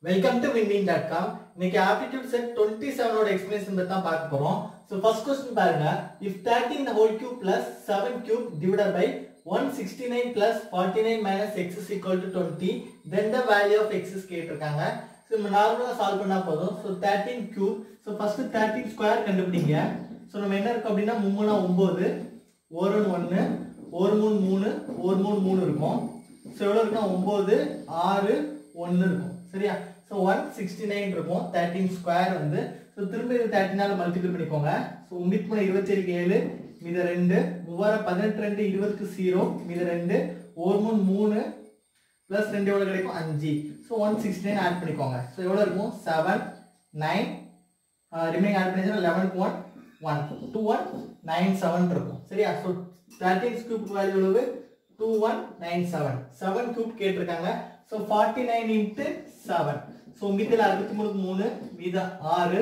Welcome to WinWin dot com இன்னைக்கு aptitude set twenty செவனோட explanation பத்தி தான் பார்க்க போறோம் ஸோ ஃபர்ஸ்ட் கொஸ்டின் பாருங்க if thirteen whole cube plus seven cube divided by one sixty nine plus forty nine minus X is equal to twenty then the value of X is கேட்டிருக்காங்க so நம்ம நார்மலாக solve பண்ணா போதும் so thirteen cube so first thirteen square கண்டுபிடிங்க so நம்ம என்ன இருக்கும் அப்படின்னா மும்மூணா ஒம்பது ஒரு ஒன்று ஒரு மூணு மூணு ஒரு மூணு மூணு இருக்கும் ஸோ எவ்வளோ இருக்கும் ஒம்பது ஆறு ஒன்று இருக்கும் சரியா ஸோ ஒன் சிக்ஸ்டி நைன் இருக்கும் தேர்ட்டின் ஸ்கொயர் வந்து ஸோ திரும்ப இது தேர்ட்டினால மல்டிபிள் பண்ணிக்கோங்க ஸோ உம்பிட் பண்ண இருபத்தேழுக்கு ஏழு மீத ரெண்டு மூவாயிரம் பதினெட்டு ரெண்டு இருபதுக்கு ஜீரோ மீத ரெண்டு ஒரு மூணு மூணு ப்ளஸ் ரெண்டு எவ்வளோ கிடைக்கும் அஞ்சு so one sixty nine add பண்ணிக்கோங்க ஸோ எவ்வளோ இருக்கும் செவன் நைன் ரிமைனிங் ஆட் பண்ணிச்சுன்னா லெவனுக்கு one one two one nine seven இருக்கும் சரியா ஸோ தேர்ட்டின் கியூப் வேல்யூ எவ்வளவு two one nine seven seven cube கேட்டிருக்காங்க so forty nine into seven so மீதில் அறுபத்தி மூணுக்கு மூணு மீதம் ஆறு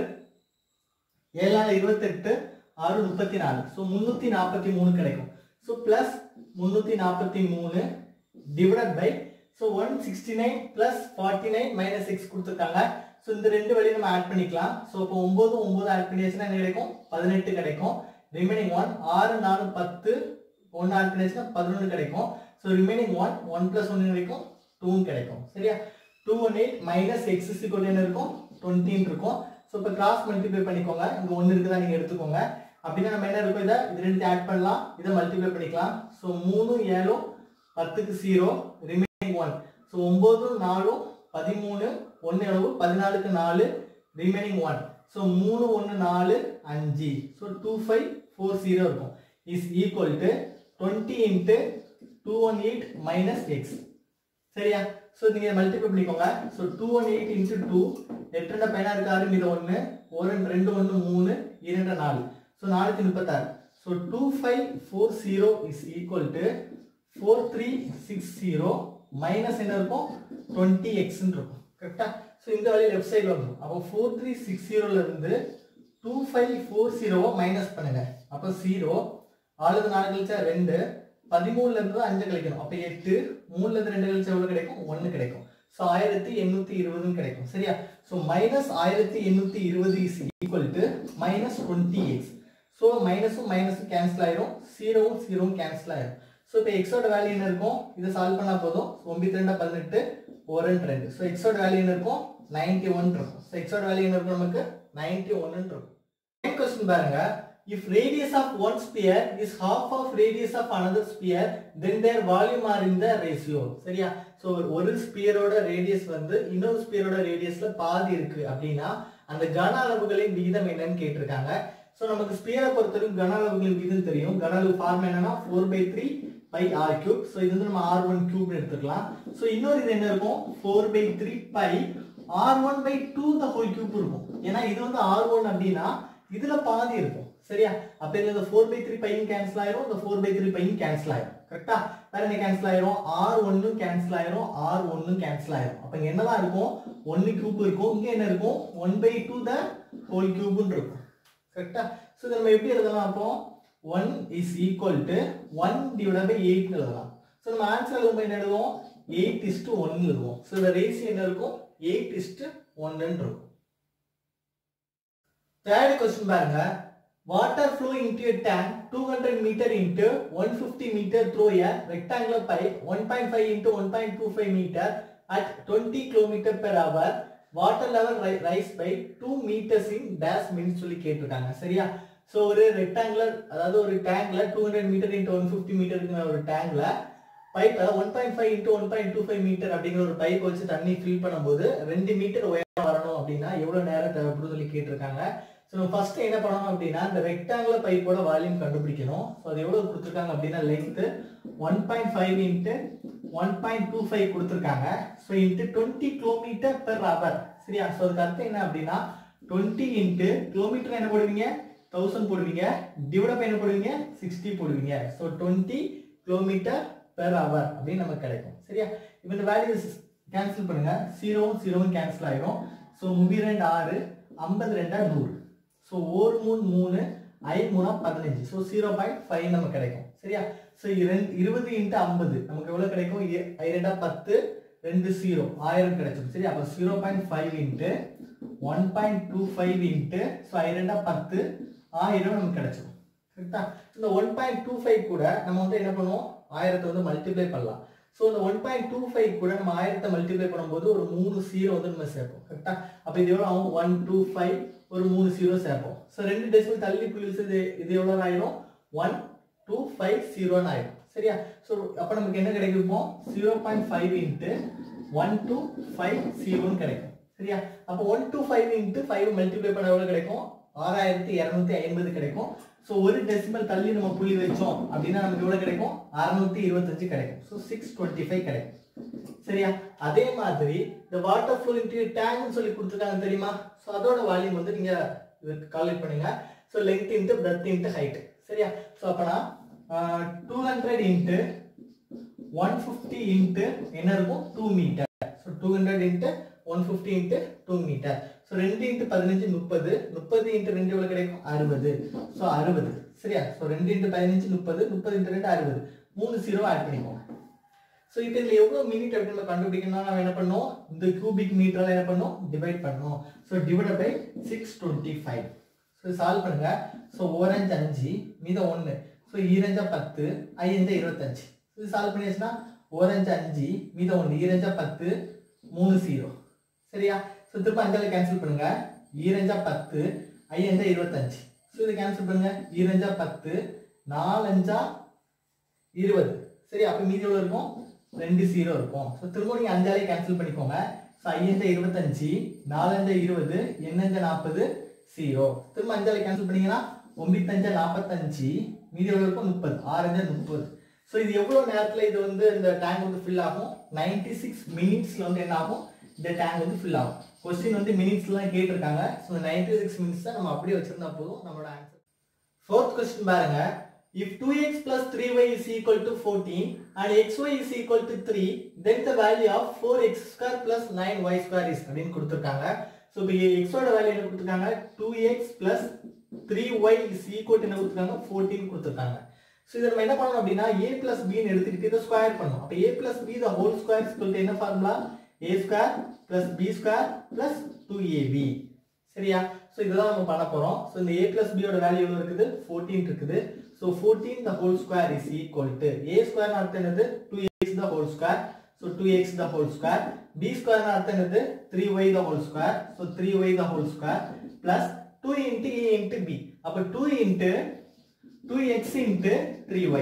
ஏழாயிரம் இருபத்தெட்டு ஆறு முப்பத்தி நாலு ஸோ முந்நூற்றி நாற்பத்தி மூணு கிடைக்கும் ஸோ ப்ளஸ் முந்நூற்றி நாற்பத்தி மூணு divide by so one sixty nine plus forty nine minus six கொடுத்துருக்காங்க ஸோ இந்த ரெண்டு வழியும் நம்ம ஆட் பண்ணிக்கலாம் ஸோ இப்போ ஒம்பது ஒம்பது ஆட் பண்ணியாச்சுன்னா என்ன கிடைக்கும் பதினெட்டு கிடைக்கும் ரிமைனிங் ஒன் ஆறு நாலு பத்து ஒன்று ஆட் பண்ணியாச்சுன்னா பதினொன்று கிடைக்கும் so remaining one one plus ஒன்று கிடைக்கும் டூன்னு கிடைக்கும் சரியா two one eight minus X சிக்கோல் என்ன இருக்கும் டுவெண்ட்டின்னு இருக்கும் ஸோ இப்போ கிராஸ் மல்டிப்ளை பண்ணிக்கோங்க இங்கே ஒன்று இருக்குதா நீங்கள் எடுத்துக்கோங்க அப்படின்னா நம்ம என்ன இருக்கும் இதை இது ரெண்டு ஆட் பண்ணலாம் இதை மல்டிப்ளை பண்ணிக்கலாம் ஸோ மூணு ஏழும் பத்துக்கு ஜீரோ ரிமைனிங் ஒன் ஸோ ஒம்பதும் நாலும் பதிமூணு ஒன்று எவ்வளவு பதினாலுக்கு நாலு ரிமைனிங் ஒன் ஸோ மூணு ஒன்று நாலு அஞ்சு so two five four zero இருக்கும் is equal to twenty into two one eight minus X சரியா ஸோ நீங்கள் மல்டிப்ளை பண்ணிக்கோங்க so two one eight into two எட்டு ரெண்டு பையனா இருக்கு ஆறு மீது ஒன்று ஒரு ரெண்டு ஒன்று மூணு இரண்டு நாலு ஸோ நானூற்றி முப்பத்தாறு so two five four zero is equal to four three six zero minus என்ன இருக்கும் டுவெண்ட்டி எக்ஸ்ன்னு இருக்கும் கரெக்டா ஸோ இந்த வழி லெஃப்ட் சைடில் வந்துடும் அப்போ ஃபோர் த்ரீ சிக்ஸ் ஜீரோல இருந்து டூ ஃபைவ் ஃபோர் ஜீரோவை மைனஸ் பண்ணுங்க அப்போ ஜீரோ ஆளுது நாலு கழிச்சா ரெண்டு பதிமூணுல இருந்து அஞ்சு கழிக்கணும் அப்போ எட்டு மூணுல இருந்து ரெண்டு கழிச்சா எவ்வளவு கிடைக்கும் ஒன்று கிடைக்கும் ஸோ ஆயிரத்தி எண்ணூத்தி இருபதுன்னு கிடைக்கும் சரியா ஸோ மைனஸ் ஆயிரத்தி எண்ணூத்தி இருபது is equal to minus twenty X so மைனஸும் மைனஸும் கேன்சல் ஆயிரும் ஜீரோவும் ஜீரோவும் கேன்சல் ஆயிரும் ஸோ இப்போ எக்ஸோட வேல்யூ என்ன இருக்கும் இதை சால்வ் பண்ணா போதும் ஒன்பத்தி ரெண்டா பதினெட்டு ஒரு ரெண்டு ரெண்டு ஸோ எக்ஸோட வேல்யூ என்ன இருக்கும் நைன்டி ஒன் இருக்கும் ஸோ எக்ஸோட வேல்யூ என்ன இருக்கும் நமக்கு நைன்டி ஒன்னு இருக்கும் கொஸ்டின் பாருங்க if radius of one sphere is half of radius of another sphere then their volume are in the ratio சரியா சோ ஒரு ஸ்பியரோட ரேடியஸ் வந்து இன்னொரு ஸ்பியரோட ரேடியஸ்ல பாதி இருக்கு அப்படின்னா அந்த கன அளவுகளின் விகிதம் என்னன்னு கேட்டிருக்காங்க சோ நமக்கு ஸ்பியரை பொறுத்தவரைக்கும் கன அளவுகளின் விகிதம் தெரியும் கன அளவு ஃபார்ம் என்னன்னா four by three pi R cube so இது வந்து நம்ம ஆர் ஒன் கியூப் எடுத்துக்கலாம் ஸோ இன்னொரு இது என்ன இருக்கும் four by three pi R one by two the whole cube இருக்கும் ஏன்னா இது வந்து ஆர் ஒன் அப்படின்னா இதுல பாதி இருக்கும் சரியா அப்ப இந்த ஃபோர் பை த்ரீ பையும் கேன்சல் ஆயிரும் இந்த ஃபோர் பை த்ரீ பையும் கேன்சல் ஆயிரும் கரெக்டா வேற என்ன கேன்சல் ஆயிரும் ஆர் ஒன்னும் கேன்சல் ஆயிரும் ஆர் ஒன்னும் கேன்சல் ஆயிரும் அப்ப இங்க என்னதான் இருக்கும் ஒன்னு கியூப் இருக்கும் இங்க என்ன இருக்கும் one by two the whole கியூப்னு இருக்கும் கரெக்டா ஸோ இதை நம்ம எப்படி எழுதலாம் அப்போ one is equal to one divide by எயிட்னு எழுதலாம் ஸோ நம்ம ஆன்சர் எழுதும்போது என்ன எழுதுவோம் எயிட் இஸ்டு ஒன்னு எழுதுவோம் ஸோ இந்த ரேஷியோ என்ன இருக்கும் எயிட் இஸ்டு ஒன்னு இருக்கும் தேர்ட் கொஸ்டின் பாருங்க water flow into a tank 200 metre into 150 metre through a rectangular pipe 1.5 இன்டு 1.25 metre at 20 kilometre per hour water level rise by 2 metres in dash minutes சொல்லி கேட்டிருக்காங்க சரியா ஸோ ஒரு ரெக்டாங்குலர் அதாவது ஒரு டேங்க்ல 200 மீட்டர் இன்டு 150 மீட்டருக்கு ஒரு டேங்க்ல பைப் அதாவது one point five into one point two five metre அப்படிங்கிற ஒரு பைப் வச்சு தண்ணி ஃபில் பண்ணும்போது ரெண்டு மீட்டர் உயரம் வரணும் அப்படின்னா எவ்வளவு நேரம் தேவைப்படும் சொல்லி கேட்டிருக்காங்க ஸோ நம்ம ஃபர்ஸ்ட் என்ன பண்ணணும் அப்படின்னா இந்த ரெக்டாங்குலர் பைப்போட வால்யூம் கண்டுபிடிக்கணும் ஸோ அது எவ்வளவு கொடுத்துருக்காங்க அப்படின்னா length one point five into one point two five கொடுத்துருக்காங்க so into twenty kilometre per hour சரியா ஸோ அதுக்கு அர்த்தம் என்ன அப்படின்னா டுவெண்ட்டி இன்ட்டு கிலோமீட்டர் என்ன போடுவீங்க தௌசண்ட் போடுவீங்க டிவைட் என்ன போடுவீங்க சிக்ஸ்டி போடுவீங்க so twenty kilometre per hour அப்படின்னு நமக்கு கிடைக்கும் சரியா இப்போ இந்த வேல்யூ கேன்சல் பண்ணுங்க ஜீரோவும் ஜீரோவும் கேன்சல் ஆயிரும் ஸோ முப்பி ரெண்டு ஆறு ஐம்பது ரெண்டா நூறு ஸோ ஒரு மூணு மூணு ஐ மூணா பதினஞ்சு ஸோ ஜீரோ பாயிண்ட் ஃபைவ் நமக்கு கிடைக்கும் சரியா ஸோ இருபது இன்ட்டு ஐம்பது நமக்கு எவ்வளோ கிடைக்கும் இ- ஐ ரெண்டா பத்து ரெண்டு ஜீரோ ஆயிரம் கிடைச்சிடும் சரி அப்போ zero point five into one point two five into so ரெண்டா பத்து ஆயிரம் நமக்கு கிடைச்சிடும் கரெக்டா இந்த ஒன் பாயிண்ட் டூ ஃபைவ் கூட நம்ம வந்து என்ன பண்ணுவோம் ஆயிரத்தை வந்து மல்டிப்ளை பண்ணலாம் ஸோ இந்த ஒன் பாயிண்ட் டூ ஃபைவ் கூட நம்ம ஆயிரத்தை மல்டிப்ளை பண்ணும்போது ஒரு மூணு ஜீரோ வந்து நம்ம சேர்ப்போம் கரெக்டா அப்போ இது எவ்வளோ ஆகும் ஒன் டூ ஃபைவ் ஒரு மூணு ஜீரோ சேர்ப்போம் ஸோ ரெண்டு டெசிமல் தள்ளி புள்ளி இது இது எவ்வளோ ஆயிரும் ஒன் டூ ஃபைவ் ஜீரோன்னு ஆயிரும் சரியா ஸோ அப்போ நமக்கு என்ன கிடைக்குமோ zero point five into one two five ஜீரோன்னு கிடைக்கும் சரியா அப்போ one two five into five multiply பண்ண எவ்வளோ கிடைக்கும் ஆறாயிரத்தி இரநூத்தி ஐம்பது கிடைக்கும் ஸோ ஒரு டெசிமல் தள்ளி நம்ம புள்ளி வச்சோம் அப்படின்னா நமக்கு எவ்வளோ கிடைக்கும் அறுநூத்தி இருபத்தஞ்சு கிடைக்கும் ஸோ சிக்ஸ் டுவெண்ட்டி ஃபைவ் கிடைக்கும் சரியா அதே மாதிரி இந்த வாட்டர் ஃப்ளோ இன்ட்டு டேங்க்னு சொல்லி கொடுத்துருக்காங்க தெரியுமா ஸோ அதோட வால்யூம் வந்து நீங்க கால்குலேட் பண்ணுங்க so length into breadth into height சரியா ஸோ அப்போனா two hundred into one fifty into என்ன இருக்கும் two metre so two hundred into one fifty into two metre so ரெண்டு இன்ட்டு பதினஞ்சு முப்பது முப்பது இன்ட்டு ரெண்டு எவ்வளோ கிடைக்கும் அறுபது ஸோ அறுபது சரியா ஸோ ரெண்டு இன்ட்டு பதினஞ்சு முப்பது முப்பது இன்ட்டு ரெண்டு அறுபது மூணு ஜீரோ ஆட் பண்ணிக்கோங்க ஸோ இப்போ இதில் எவ்வளோ மினிட் அப்படின்னு நம்ம கண்டுபிடிக்கணும்னா நம்ம என்ன பண்ணோம் இந்த கியூபிக் மீட்டரால் என்ன பண்ணோம் டிவைட் பண்ணோம் so divide by six twenty five so solve பண்ணுங்க ஸோ ஓரஞ்சு அஞ்சு மீதம் ஒன்று ஸோ ஈரஞ்சா பத்து ஐயஞ்சா இருபத்தஞ்சு இது சால்வ் பண்ணியாச்சுன்னா ஓரஞ்சு அஞ்சு மீதம் ஒன்று ஈரஞ்சா பத்து மூணு ஜீரோ சரியா ஸோ திரும்ப அஞ்சால கேன்சல் பண்ணுங்க ஈரஞ்சா பத்து ஐயஞ்சா இருபத்தஞ்சு ஸோ இதை கேன்சல் பண்ணுங்க ஈரஞ்சா பத்து நாலஞ்சா இருபது சரி அப்போ மீதி எவ்வளோ இருக்கும் ரெண்டு ஜீரோ இருக்கும் ஸோ திரும்ப நீங்கள் அஞ்சாலே கேன்சல் பண்ணிக்கோங்க ஸோ ஐயஞ்சா இருபத்தஞ்சு நாலஞ்சா இருபது எண்ணஞ்சா நாற்பது ஜீரோ திரும்ப அஞ்சாலே கேன்சல் பண்ணீங்கன்னா ஒன்பத்தஞ்சா நாற்பத்தஞ்சு மீதி எவ்வளோ இருக்கும் முப்பது ஆறஞ்சா முப்பது ஸோ இது எவ்வளோ நேரத்தில் இது வந்து இந்த டேங்க் வந்து ஃபில் ஆகும் நைன்டி சிக்ஸ் மினிட்ஸில் வந்து என்ன ஆகும் இந்த டேங்க் வந்து ஃபில் ஆகும் கொஸ்டின் வந்து மினிட்ஸ்லாம் கேட்டிருக்காங்க ஸோ இந்த நைன்டி சிக்ஸ் மினிட்ஸ் தான் நம்ம அப்படியே வச்சிருந்தா போதும் நம்மளோட ஆன்சர் ஃபோர்த் கொஸ்டின் பாருங்க if 2x plus 3y is equal to 14 and xy is equal to 3 then the value of 4x square plus 9y square is அப்படின்னு கொடுத்துருக்காங்க ஸோ இப்போ எக்ஸோட வேல்யூ என்ன கொடுத்துருக்காங்க 2x plus 3y is equal to என்ன கொடுத்துருக்காங்க 14 கொடுத்துருக்காங்க ஸோ இதை நம்ம என்ன பண்ணணும் அப்படின்னா a plus b ன்னு எடுத்துக்கிட்டு இதை ஸ்கொயர் பண்ணணும் அப்போ a plus b the whole square is equal to என்ன formula a square plus b square plus 2ab சரியா ஸோ இதுதான் நம்ம பண்ண போறோம் ஸோ இந்த a plus b யோட வேல்யூ எவ்வளவு இருக்குது 14 இருக்குது so 14 the whole square is equal to a square அர்த்தம் என்னது 2x the whole square so 2x the whole square b square அர்த்தம் என்னது 3y the whole square so 3y the whole square plus 2 into a into b அப்போ 2 into 2x into 3y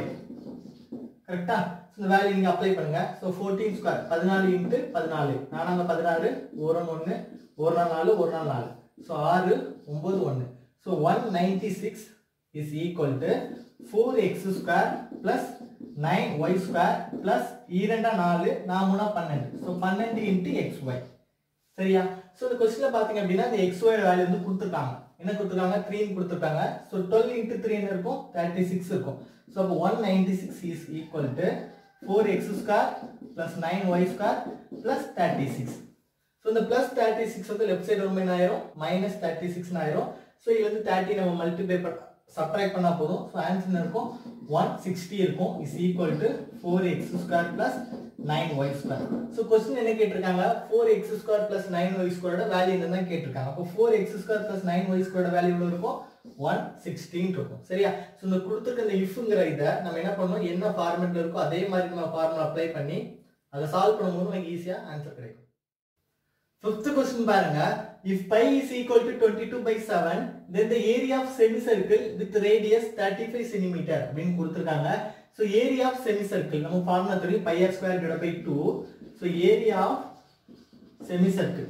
கரெக்டா இந்த value நீங்க apply பண்ணுங்க so fourteen square பதினாலு into பதினாலு நானாங்க பதினாறு ஒரு ஒன்று ஒரு நாள் நாலு ஒரு நாள் நாலு ஸோ ஆறு ஒம்பது ஒன்று so one ninety six is equal to four x square plus nine y square plus இரண்டா நாலு நாமூணா பன்னெண்டு ஸோ பன்னெண்டு இன்ட்டு எக்ஸ் ஒய் சரியா ஸோ இந்த கொஸ்டின்ல பாத்தீங்க அப்படின்னா இந்த எக்ஸ் ஒய் வேல்யூ வந்து கொடுத்துருக்காங்க என்ன கொடுத்துருக்காங்க த்ரீன்னு கொடுத்துருக்காங்க ஸோ டுவெல் இன்ட்டு த்ரீ என்ன இருக்கும் தேர்ட்டி சிக்ஸ் இருக்கும் ஸோ அப்போ one ninety six is equal to four x square plus nine y square plus thirty six so இந்த ப்ளஸ் தேர்ட்டி சிக்ஸ் வந்து லெஃப்ட் சைடு ரொம்ப என்ன ஆயிரும் மைனஸ் தேர்ட்டி சிக்ஸ் ஆயிரும் ஸோ இதுல இருந்து தேர்ட்டி நம்ம மல்டிப்ளை பண்ண சப்ராக்ட் பண்ணா போதும் ஸோ ஆன்சர் என்ன இருக்கும் ஒன் சிக்ஸ்டி இருக்கும் is equal to four x square plus nine y square so question என்ன கேட்டிருக்காங்க four x square plus nine y ஸ்கொயரோட வேல்யூ என்ன கேட்டிருக்காங்க அப்போ four x square plus nine y ஸ்கொயரோட வேல்யூ எவ்வளோ இருக்கும் ஒன் சிக்ஸ்டீன் இருக்கும் சரியா ஸோ இந்த கொடுத்துருக்க இந்த இஃப்ங்கிற இதை நம்ம என்ன பண்ணணும் என்ன ஃபார்மெட்ல இருக்கோ அதே மாதிரி நம்ம ஃபார்முலா அப்ளை பண்ணி அதை சால்வ் பண்ணும்போது நமக்கு ஈஸியாக ஆன்சர் கிடைக்கும் ஃபிஃப்த் கொஸ்டின் பாருங்க if pi is equal to 22 by 7 then the area of semicircle with radius 35 cm அப்படின்னு கொடுத்திருக்காங்க so area of semicircle நம்ம ஃபார்முலா தெரியும் pi r square divided by 2 so area of semicircle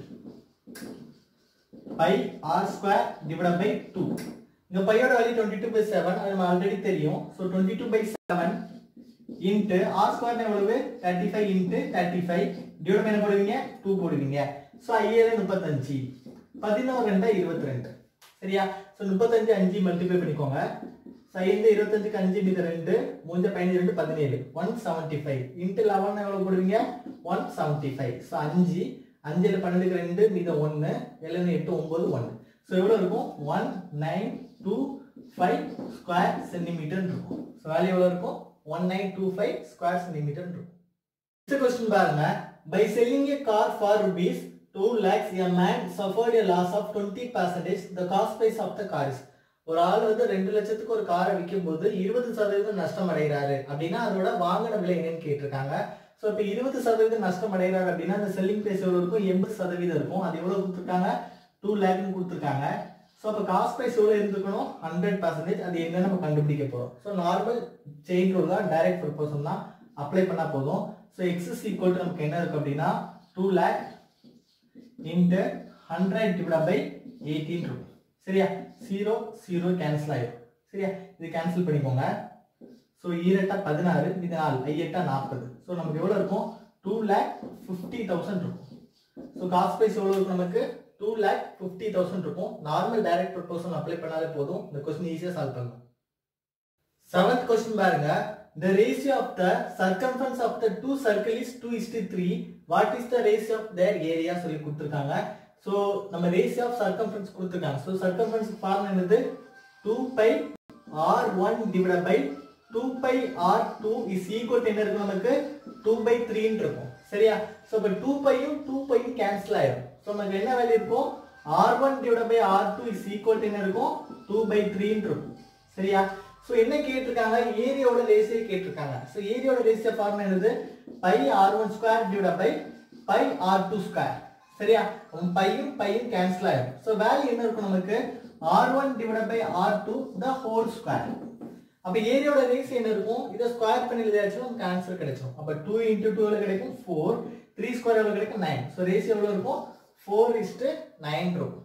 pi r square divided by 2 இங்க pi யோட value 22 by 7 அது நம்ம already தெரியும் so 22 by 7 into r square எவ்வளவு thirty five into thirty five divide என்ன போடுவீங்க டூ போடுவீங்க ஸோ ஐஏல முப்பத்தஞ்சு பதினோரு ரெண்டா இருபத்தி ரெண்டு சரியா ஸோ முப்பத்தஞ்சு அஞ்சு மல்டிப்ளை பண்ணிக்கோங்க ஸோ ஐந்து இருபத்தஞ்சுக்கு அஞ்சு மீது ரெண்டு மூஞ்ச பதினஞ்சு ரெண்டு பதினேழு one seventy five into eleven எவ்வளோ போடுவீங்க ஒன் செவன்ட்டி ஃபைவ் ஸோ அஞ்சு அஞ்சில் பன்னெண்டுக்கு ரெண்டு மீதம் ஒன்று எழுநூறு எட்டு ஒம்பது ஒன்று ஸோ எவ்வளோ இருக்கும் one nine two five square centimetre இருக்கும் ஸோ வேல்யூ எவ்வளோ இருக்கும் one nine two five square centimetre இருக்கும் நெக்ஸ்ட் கொஸ்டின் பாருங்க by selling a car for rupees 2 lakhs a man suffered a loss of 20 percentage the cost price of the car is ஒரு ஆள் வந்து ரெண்டு லட்சத்துக்கு ஒரு காரை விற்கும் போது இருபது சதவீதம் நஷ்டம் அடைகிறாரு அப்படின்னா அதோட வாங்கின விலை என்னன்னு கேட்டிருக்காங்க ஸோ இப்போ இருபது சதவீதம் நஷ்டம் அடைகிறாரு அப்படின்னா அந்த செல்லிங் பிரைஸ் எவ்வளோ இருக்கும் எண்பது சதவீதம் இருக்கும் அது எவ்வளோ கொடுத்துருக்காங்க டூ லேக்னு கொடுத்துருக்காங்க ஸோ அப்போ காஸ்ட் ப்ரைஸ் எவ்வளோ இருந்துக்கணும் ஹண்ட்ரட் பர்சன்டேஜ் அது என்ன நம்ம கண்டுபிடிக்க போகிறோம் ஸோ நார்மல் செயின் ரூல் தான் டைரக்ட் ப்ரொபோசல் தான் அப்ளை பண்ணால் போதும் ஸோ எக்ஸஸ் ஈக்குவல் நமக்கு என்ன இருக்கு அப்படின்னா two lakh into hundred divide by eighteen இருக்கும் சரியா ஜீரோ ஜீரோ கேன்சல் ஆயிடும் சரியா இது கேன்சல் பண்ணிக்கோங்க ஸோ ஈரெட்டா பதினாறு இது நாலு ஐயெட்டா நாற்பது ஸோ நமக்கு எவ்வளோ இருக்கும் டூ லேக் ஃபிஃப்டி தௌசண்ட் இருக்கும் ஸோ காஸ்ட் ப்ரைஸ் எவ்வளோ இருக்கும் நமக்கு டூ லேக் ஃபிஃப்டி தௌசண்ட் இருக்கும் நார்மல் டைரக்ட் ப்ரொபோசல் அப்ளை பண்ணாலே போதும் இந்த கொஸ்டின் ஈஸியாக சால்வ் பண்ணலாம் செவன்த் கொஸ்டின் பாருங்க the ratio of the circumference of the two circle is 2 is to 3 what is the ratio of their area சொல்லி கொடுத்துருக்காங்க ஸோ நம்ம ரேஷியோ ஆஃப் சர்க்கம்ஃபரன்ஸ் கொடுத்துருக்காங்க ஸோ சர்க்கம்ஃபரன்ஸ் ஃபார்ம் என்னது two pi R one divide by two pi r two is equal என்ன இருக்கும் நமக்கு two by த்ரீன்னு இருக்கும் சரியா ஸோ இப்போ டூ பையும் டூ பையும் கேன்சல் ஆயிடும் ஸோ நமக்கு என்ன வேல்யூ இருக்கும் r one divide by r two is equal என்ன இருக்கும் டூ பை த்ரீன்னு இருக்கும் சரியா ஸோ என்ன கேட்டிருக்காங்க ஏரியாவோட ரேஷியோ கேட்டிருக்காங்க ஸோ ஏரியாவோட ரேஷியோ ஃபார்ம் என்னது by R one square divide by by r two square சரியா பையும் பையும் கேன்சல் ஆயிடும் ஸோ வேல்யூ என்ன இருக்கும் நமக்கு R one divide by r two the whole square அப்ப ஏரியாவோட ரேஷியோ என்ன இருக்கும் இதை ஸ்கொயர் பண்ணி எழுதியாச்சுன்னா நமக்கு ஆன்சர் கிடைச்சிடும் அப்ப டூ இன்டூ டூ எவ்வளவு கிடைக்கும் ஃபோர் த்ரீ ஸ்கொயர் எவ்வளவு கிடைக்கும் நைன் ஸோ ரேஷியோ எவ்வளவு இருக்கும் ஃபோர் இஸ்டு நைன் இருக்கும்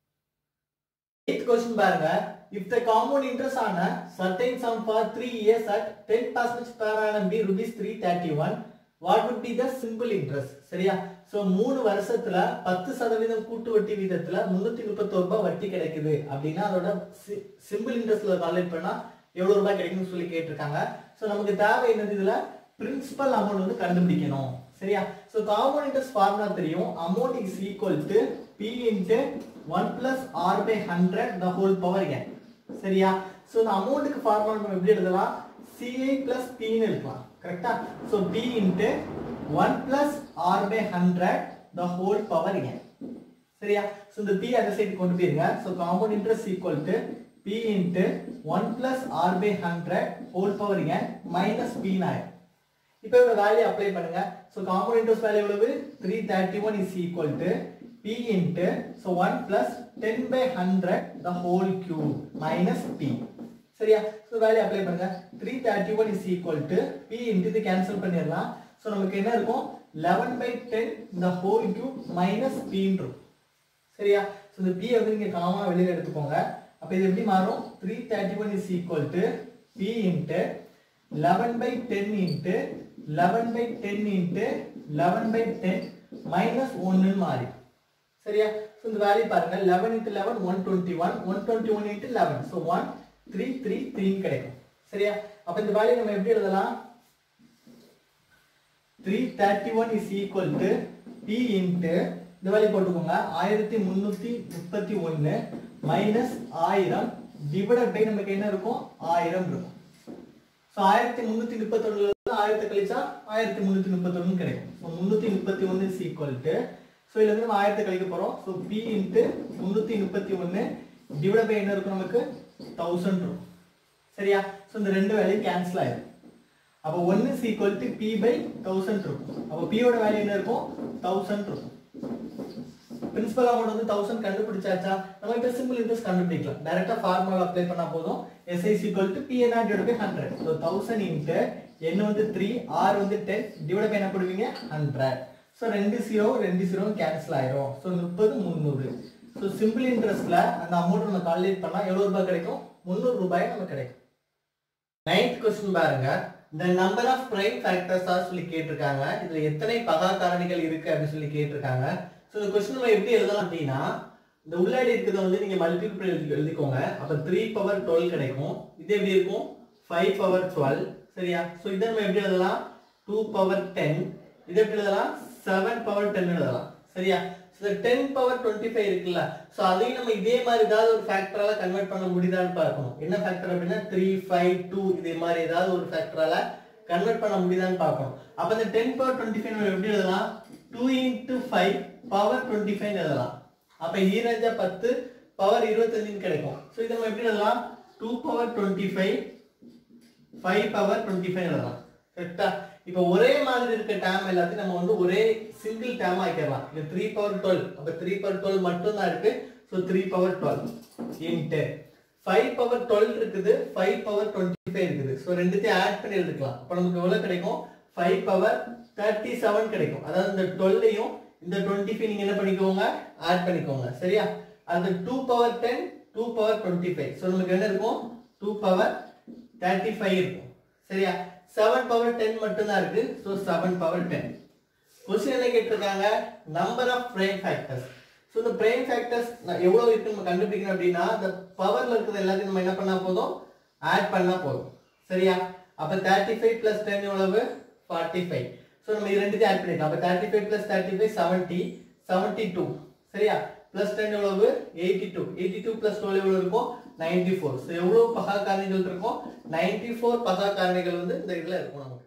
எய்த் கொஸ்டின் பாருங்க if the compound interest on a certain sum for 3 years at 10 percent per annum be rupees 331 what would be the simple interest சரியா so மூணு வருஷத்துல பத்து சதவீதம் கூட்டு வட்டி வீதத்துல முன்னூத்தி முப்பத்தோரு ரூபாய் வட்டி கிடைக்குது அப்படின்னா அதோட சிம்பிள் இன்ட்ரெஸ்ட்ல கால்குலேட் பண்ணா எவ்வளவு ரூபாய் கிடைக்கும்னு சொல்லி கேட்டிருக்காங்க சோ நமக்கு தேவை என்னது இதுல பிரின்சிபல் அமௌண்ட் வந்து கண்டுபிடிக்கணும் சரியா சோ காம்பவுண்ட் இன்ட்ரெஸ்ட் ஃபார்முலா தெரியும் amount is equal to p into one plus r by hundred the whole power n சரியா சோ இந்த அமௌண்ட்டுக்கு ஃபார்முலா நம்ம எப்படி எழுதலாம் சிஐ பிளஸ் பின்னு எழுதலாம் கரெக்டா so p into one plus r by hundred the whole power n சரியா சோ இந்த பி அந்த சைடு கொண்டு போயிருங்க so compound interest equal to p into one plus r by hundred whole power n minus p ஆயிடும் இப்போ இதோட value apply பண்ணுங்க so compound interest value எவ்வளவு 331 is equal to p into so 1 plus 10 by 100 the whole cube minus p சரியா so value apply பண்ணுங்க 331 is equal to p into இது cancel பண்ணிடலாம் so நமக்கு என்ன இருக்கும் 11 by 10 the whole cube minus p இருக்கும் சரியா சோ இந்த p வந்து நீங்க காமனா வெளியில எடுத்துக்கோங்க அப்ப இது எப்படி மாறும் 331 is equal to p into 11 by 10 into 11 by 10 into 11 by 10 minus 1 மாறி சரியா so இந்த வேல்யூ பாருங்க 11 into 11 121 121 into 11 so 1 3 3 3 கிடைக்கும் சரியா அப்ப இந்த வேல்யூ நம்ம எப்படி எழுதலாம் 331 is equal to p into இந்த வேல்யூ போட்டுக்கோங்க 1331 மைனஸ் 1000 டிவைடட் பை நமக்கு என்ன இருக்கும் 1000 இருக்கும் ஸோ ஆயிரத்தி முந்நூற்றி முப்பத்தொன்னுல இருந்து ஆயிரத்தி கழிச்சா ஆயிரத்தி முந்நூற்றி முப்பத்தொன்னு கிடைக்கும் ஸோ முந்நூற்றி முப்பத்தி ஒன்று இஸ் ஈக்குவல் டு ஸோ இதுல இருந்து நம்ம ஆயிரத்தி கழிக்க போகிறோம் ஸோ பி இன்ட்டு முந்நூற்றி முப்பத்தி ஒன்று டிவைட் பை என்ன இருக்கும் நமக்கு தௌசண்ட் இருக்கும் சரியா ஸோ இந்த ரெண்டு வேலையும் கேன்சல் ஆயிடும் அப்போ ஒன்று is equal to p by thousand இருக்கும் அப்போ பியோட வேல்யூ என்ன இருக்கும் தௌசண்ட் இருக்கும் பிரின்சிபல் அமௌண்ட் வந்து தௌசண்ட் கண்டுபிடிச்சாச்சா நம்ம இப்போ சிம்பிள் இன்ட்ரெஸ்ட் கண்டுபிடிக்கலாம் டைரக்டா ஃபார்முலா அப்ளை பண்ணா போதும் SI equal to p n divide by hundred so thousand into n வந்து த்ரீ ஆர் வந்து டென் டிவைட் பை என்ன போடுவீங்க ஹண்ட்ரட் ஸோ ரெண்டு ஜீரோ ரெண்டு ஜீரோ கேன்சல் ஆயிரும் ஸோ முப்பது முந்நூறு ஸோ சிம்பிள் இன்ட்ரெஸ்ட்ல அந்த அமௌண்ட் நம்ம கால்குலேட் பண்ணா எவ்வளவு ரூபாய் கிடைக்கும் முந்நூறு ரூபாய் நமக்கு கிடைக்கும் நைன்த் கொஸ்டின் பாருங்க இந்த நம்பர் ஆஃப் பிரைம் ஃபேக்டர்ஸ் சொல்லி கேட்டிருக்காங்க இதுல எத்தனை பகா காரணிகள் இருக்கு அப்படின்னு சொல்லி கேட்டிருக்காங்க ஸோ இந்த கொஸ்டின் நம்ம எப்படி எழுதலாம் அப்படின்னா இந்த உள்ளாடி இருக்கிறத வந்து நீங்க மல்டிபிள் எழுதி எழுதிக்கோங்க அப்ப த்ரீ பவர் டுவெல் கிடைக்கும் இது எப்படி இருக்கும் ஃபைவ் பவர் டுவெல் சரியா ஸோ இதை நம்ம எப்படி எழுதலாம் டூ பவர் டென் இது எப்படி எழுதலாம் செவன் பவர் டென் எழுதலாம் சரியா so ten power twenty five இருக்குல்ல ஸோ அதையும் நம்ம இதே மாதிரி ஏதாவது ஒரு ஃபேக்டரால கன்வெர்ட் பண்ண முடியுதான்னு பார்க்கணும் என்ன ஃபேக்டர் அப்படின்னா த்ரீ ஃபைவ் டூ இதே மாதிரி ஏதாவது ஒரு ஃபேக்டரால கன்வெர்ட் பண்ண முடியுதான்னு பார்க்கணும் அப்ப இந்த டென் பவர் டுவெண்ட்டி ஃபைவ் நம்ம எப்படி எழுதலாம் two into five power twenty five எழுதலாம் அப்போ ஈரஞ்சா பத்து பவர் இருபத்தஞ்சுன்னு கிடைக்கும் ஸோ இதை நம்ம எப்படி எழுதலாம் two power twenty five five power twenty five எழுதலாம் கரெக்டா இப்போ ஒரே மாதிரி இருக்க டேம் எல்லாத்தையும் நம்ம வந்து ஒரே சிங்கிள் டேம் ஆக்கிடலாம் இது த்ரீ பவர் டுவெல் அப்போ த்ரீ பவர் டுவெல் மட்டும் தான் இருக்கு so three power twelve into five power twelve இருக்குது ஃபைவ் பவர் டுவெண்ட்டி ஃபைவ் இருக்குது ஸோ ரெண்டுத்தையும் ஆட் பண்ணி எழுதிக்கலாம் அப்போ நமக்கு எவ்வளோ கிடைக்கும் ஃபைவ் பவர் தேர்ட்டி செவன் கிடைக்கும் அதாவது இந்த டுவெல்லையும் இந்த டுவெண்ட்டி ஃபைவ் நீங்கள் என்ன பண்ணிக்கோங்க ஆட் பண்ணிக்கோங்க சரியா அது two power ten two power twenty five so நமக்கு என்ன இருக்கும் டூ பவர் தேர்ட்டி ஃபைவ் இருக்கும் சரியா செவன் பவர் டென் மட்டும்தான் இருக்கு so seven power ten question என்ன கேட்டிருக்காங்க number of prime factors so இந்த பிரைம் ஃபேக்டர்ஸ் எவ்வளோ இருக்கு நம்ம கண்டுபிடிக்கணும் அப்படின்னா இந்த பவர்ல இருக்கிறது எல்லாத்தையும் நம்ம என்ன பண்ணா போதும் ஆட் பண்ணா போதும் சரியா அப்போ தேர்ட்டி ஃபைவ் பிளஸ் டென் எவ்வளவு ஃபார்ட்டி ஃபைவ் ஸோ நம்ம இது ரெண்டுத்தையும் ஆட் பண்ணிக்கலாம் அப்போ thirty five plus thirty five seventy seventy two சரியா பிளஸ் டென் எவ்வளவு eighty two eighty two plus twelve எவ்வளவு இருக்கும் நைன்டி ஃபோர் ஸோ எவ்வளோ பகா காரணிகள் இருக்கும் நைன்டி ஃபோர் பகா காரணிகள் வந்து இந்த இதில் இருக்கும் நமக்கு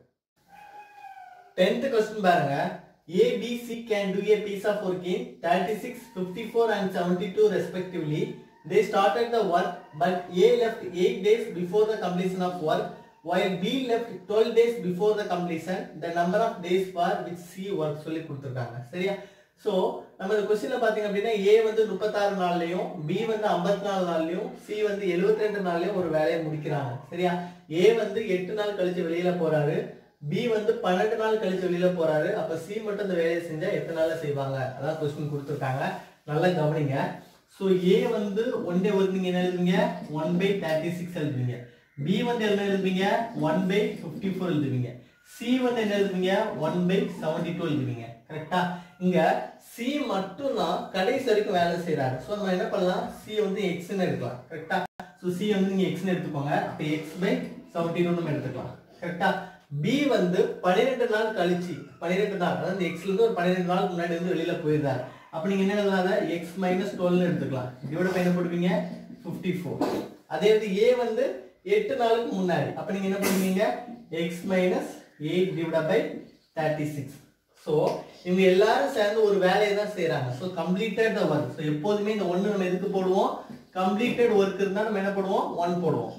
டென்த் கொஸ்டின் பாருங்க A, B, C can do a piece of work in 36, 54 and 72 respectively. They started the work but A left 8 days before the completion of work while B left 12 days before the completion. The number of days for which C work சொல்லி கொடுத்துருக்காங்க சரியா so நம்ம இந்த கொஸ்டின்ல பாத்தீங்க அப்படின்னா ஏ வந்து முப்பத்தாறு நாள்லயும் பி வந்து ஐம்பத்தி நாலு நாள்லயும் சி வந்து எழுபத்தி ரெண்டு நாள்லயும் ஒரு வேலையை முடிக்கிறாங்க சரியா ஏ வந்து எட்டு நாள் கழிச்சு வெளியில போறாரு பி வந்து பன்னெண்டு நாள் கழிச்சு வெளியில போறாரு அப்ப சி மட்டும் இந்த வேலையை செஞ்சா எத்தனை நாள்ல செய்வாங்க அதான் கொஸ்டின் கொடுத்துருக்காங்க நல்லா கவனிங்க ஸோ ஏ வந்து ஒன் டே ஒர்க் நீங்க என்ன எழுதுவீங்க ஒன் பை தேர்ட்டி சிக்ஸ் எழுதுவீங்க பி வந்து என்ன எழுதுவீங்க ஒன் பை ஃபிஃப்டி ஃபோர் எழுதுவீங்க சி வந்து என்ன எழுதுவீங்க ஒன் பை செவன்டி டூ எழுதுவீங்க கரெக்டா இங்க சி மட்டும் தான் கடைசி வரைக்கும் வேலை செய்யறாரு ஸோ நம்ம என்ன பண்ணலாம் சி வந்து எக்ஸ்னு எடுக்கலாம் கரெக்டா ஸோ சி வந்து நீங்க எக்ஸ்னு எடுத்துக்கோங்க அப்போ எக்ஸ் பை செவன்டி டூ நம்ம எடுத்துக்கலாம் கரெக்டா பி வந்து பன்னிரெண்டு நாள் கழிச்சு பன்னிரெண்டு நாள் அதாவது எக்ஸ்ல இருந்து ஒரு பன்னிரெண்டு நாளுக்கு முன்னாடி வந்து வெளியில போயிருந்தாரு அப்ப நீங்க என்ன எழுதலாம் எக்ஸ் மைனஸ் டுவெல் எடுத்துக்கலாம் இதோட பையனை போடுவீங்க ஃபிஃப்டி ஃபோர் அதே வந்து ஏ வந்து எட்டு நாளுக்கு முன்னாடி அப்ப நீங்க என்ன பண்ணுவீங்க x minus eight divide by thirty six so இவங்க எல்லாரும் சேர்ந்து ஒரு வேலையை தான் செய்யறாங்க so completed the work so எப்போதுமே இந்த ஒன்று நம்ம எதுக்கு போடுவோம் கம்ப்ளீட்டட் ஒர்க் இருந்தால் நம்ம என்ன பண்ணுவோம் ஒன் போடுவோம்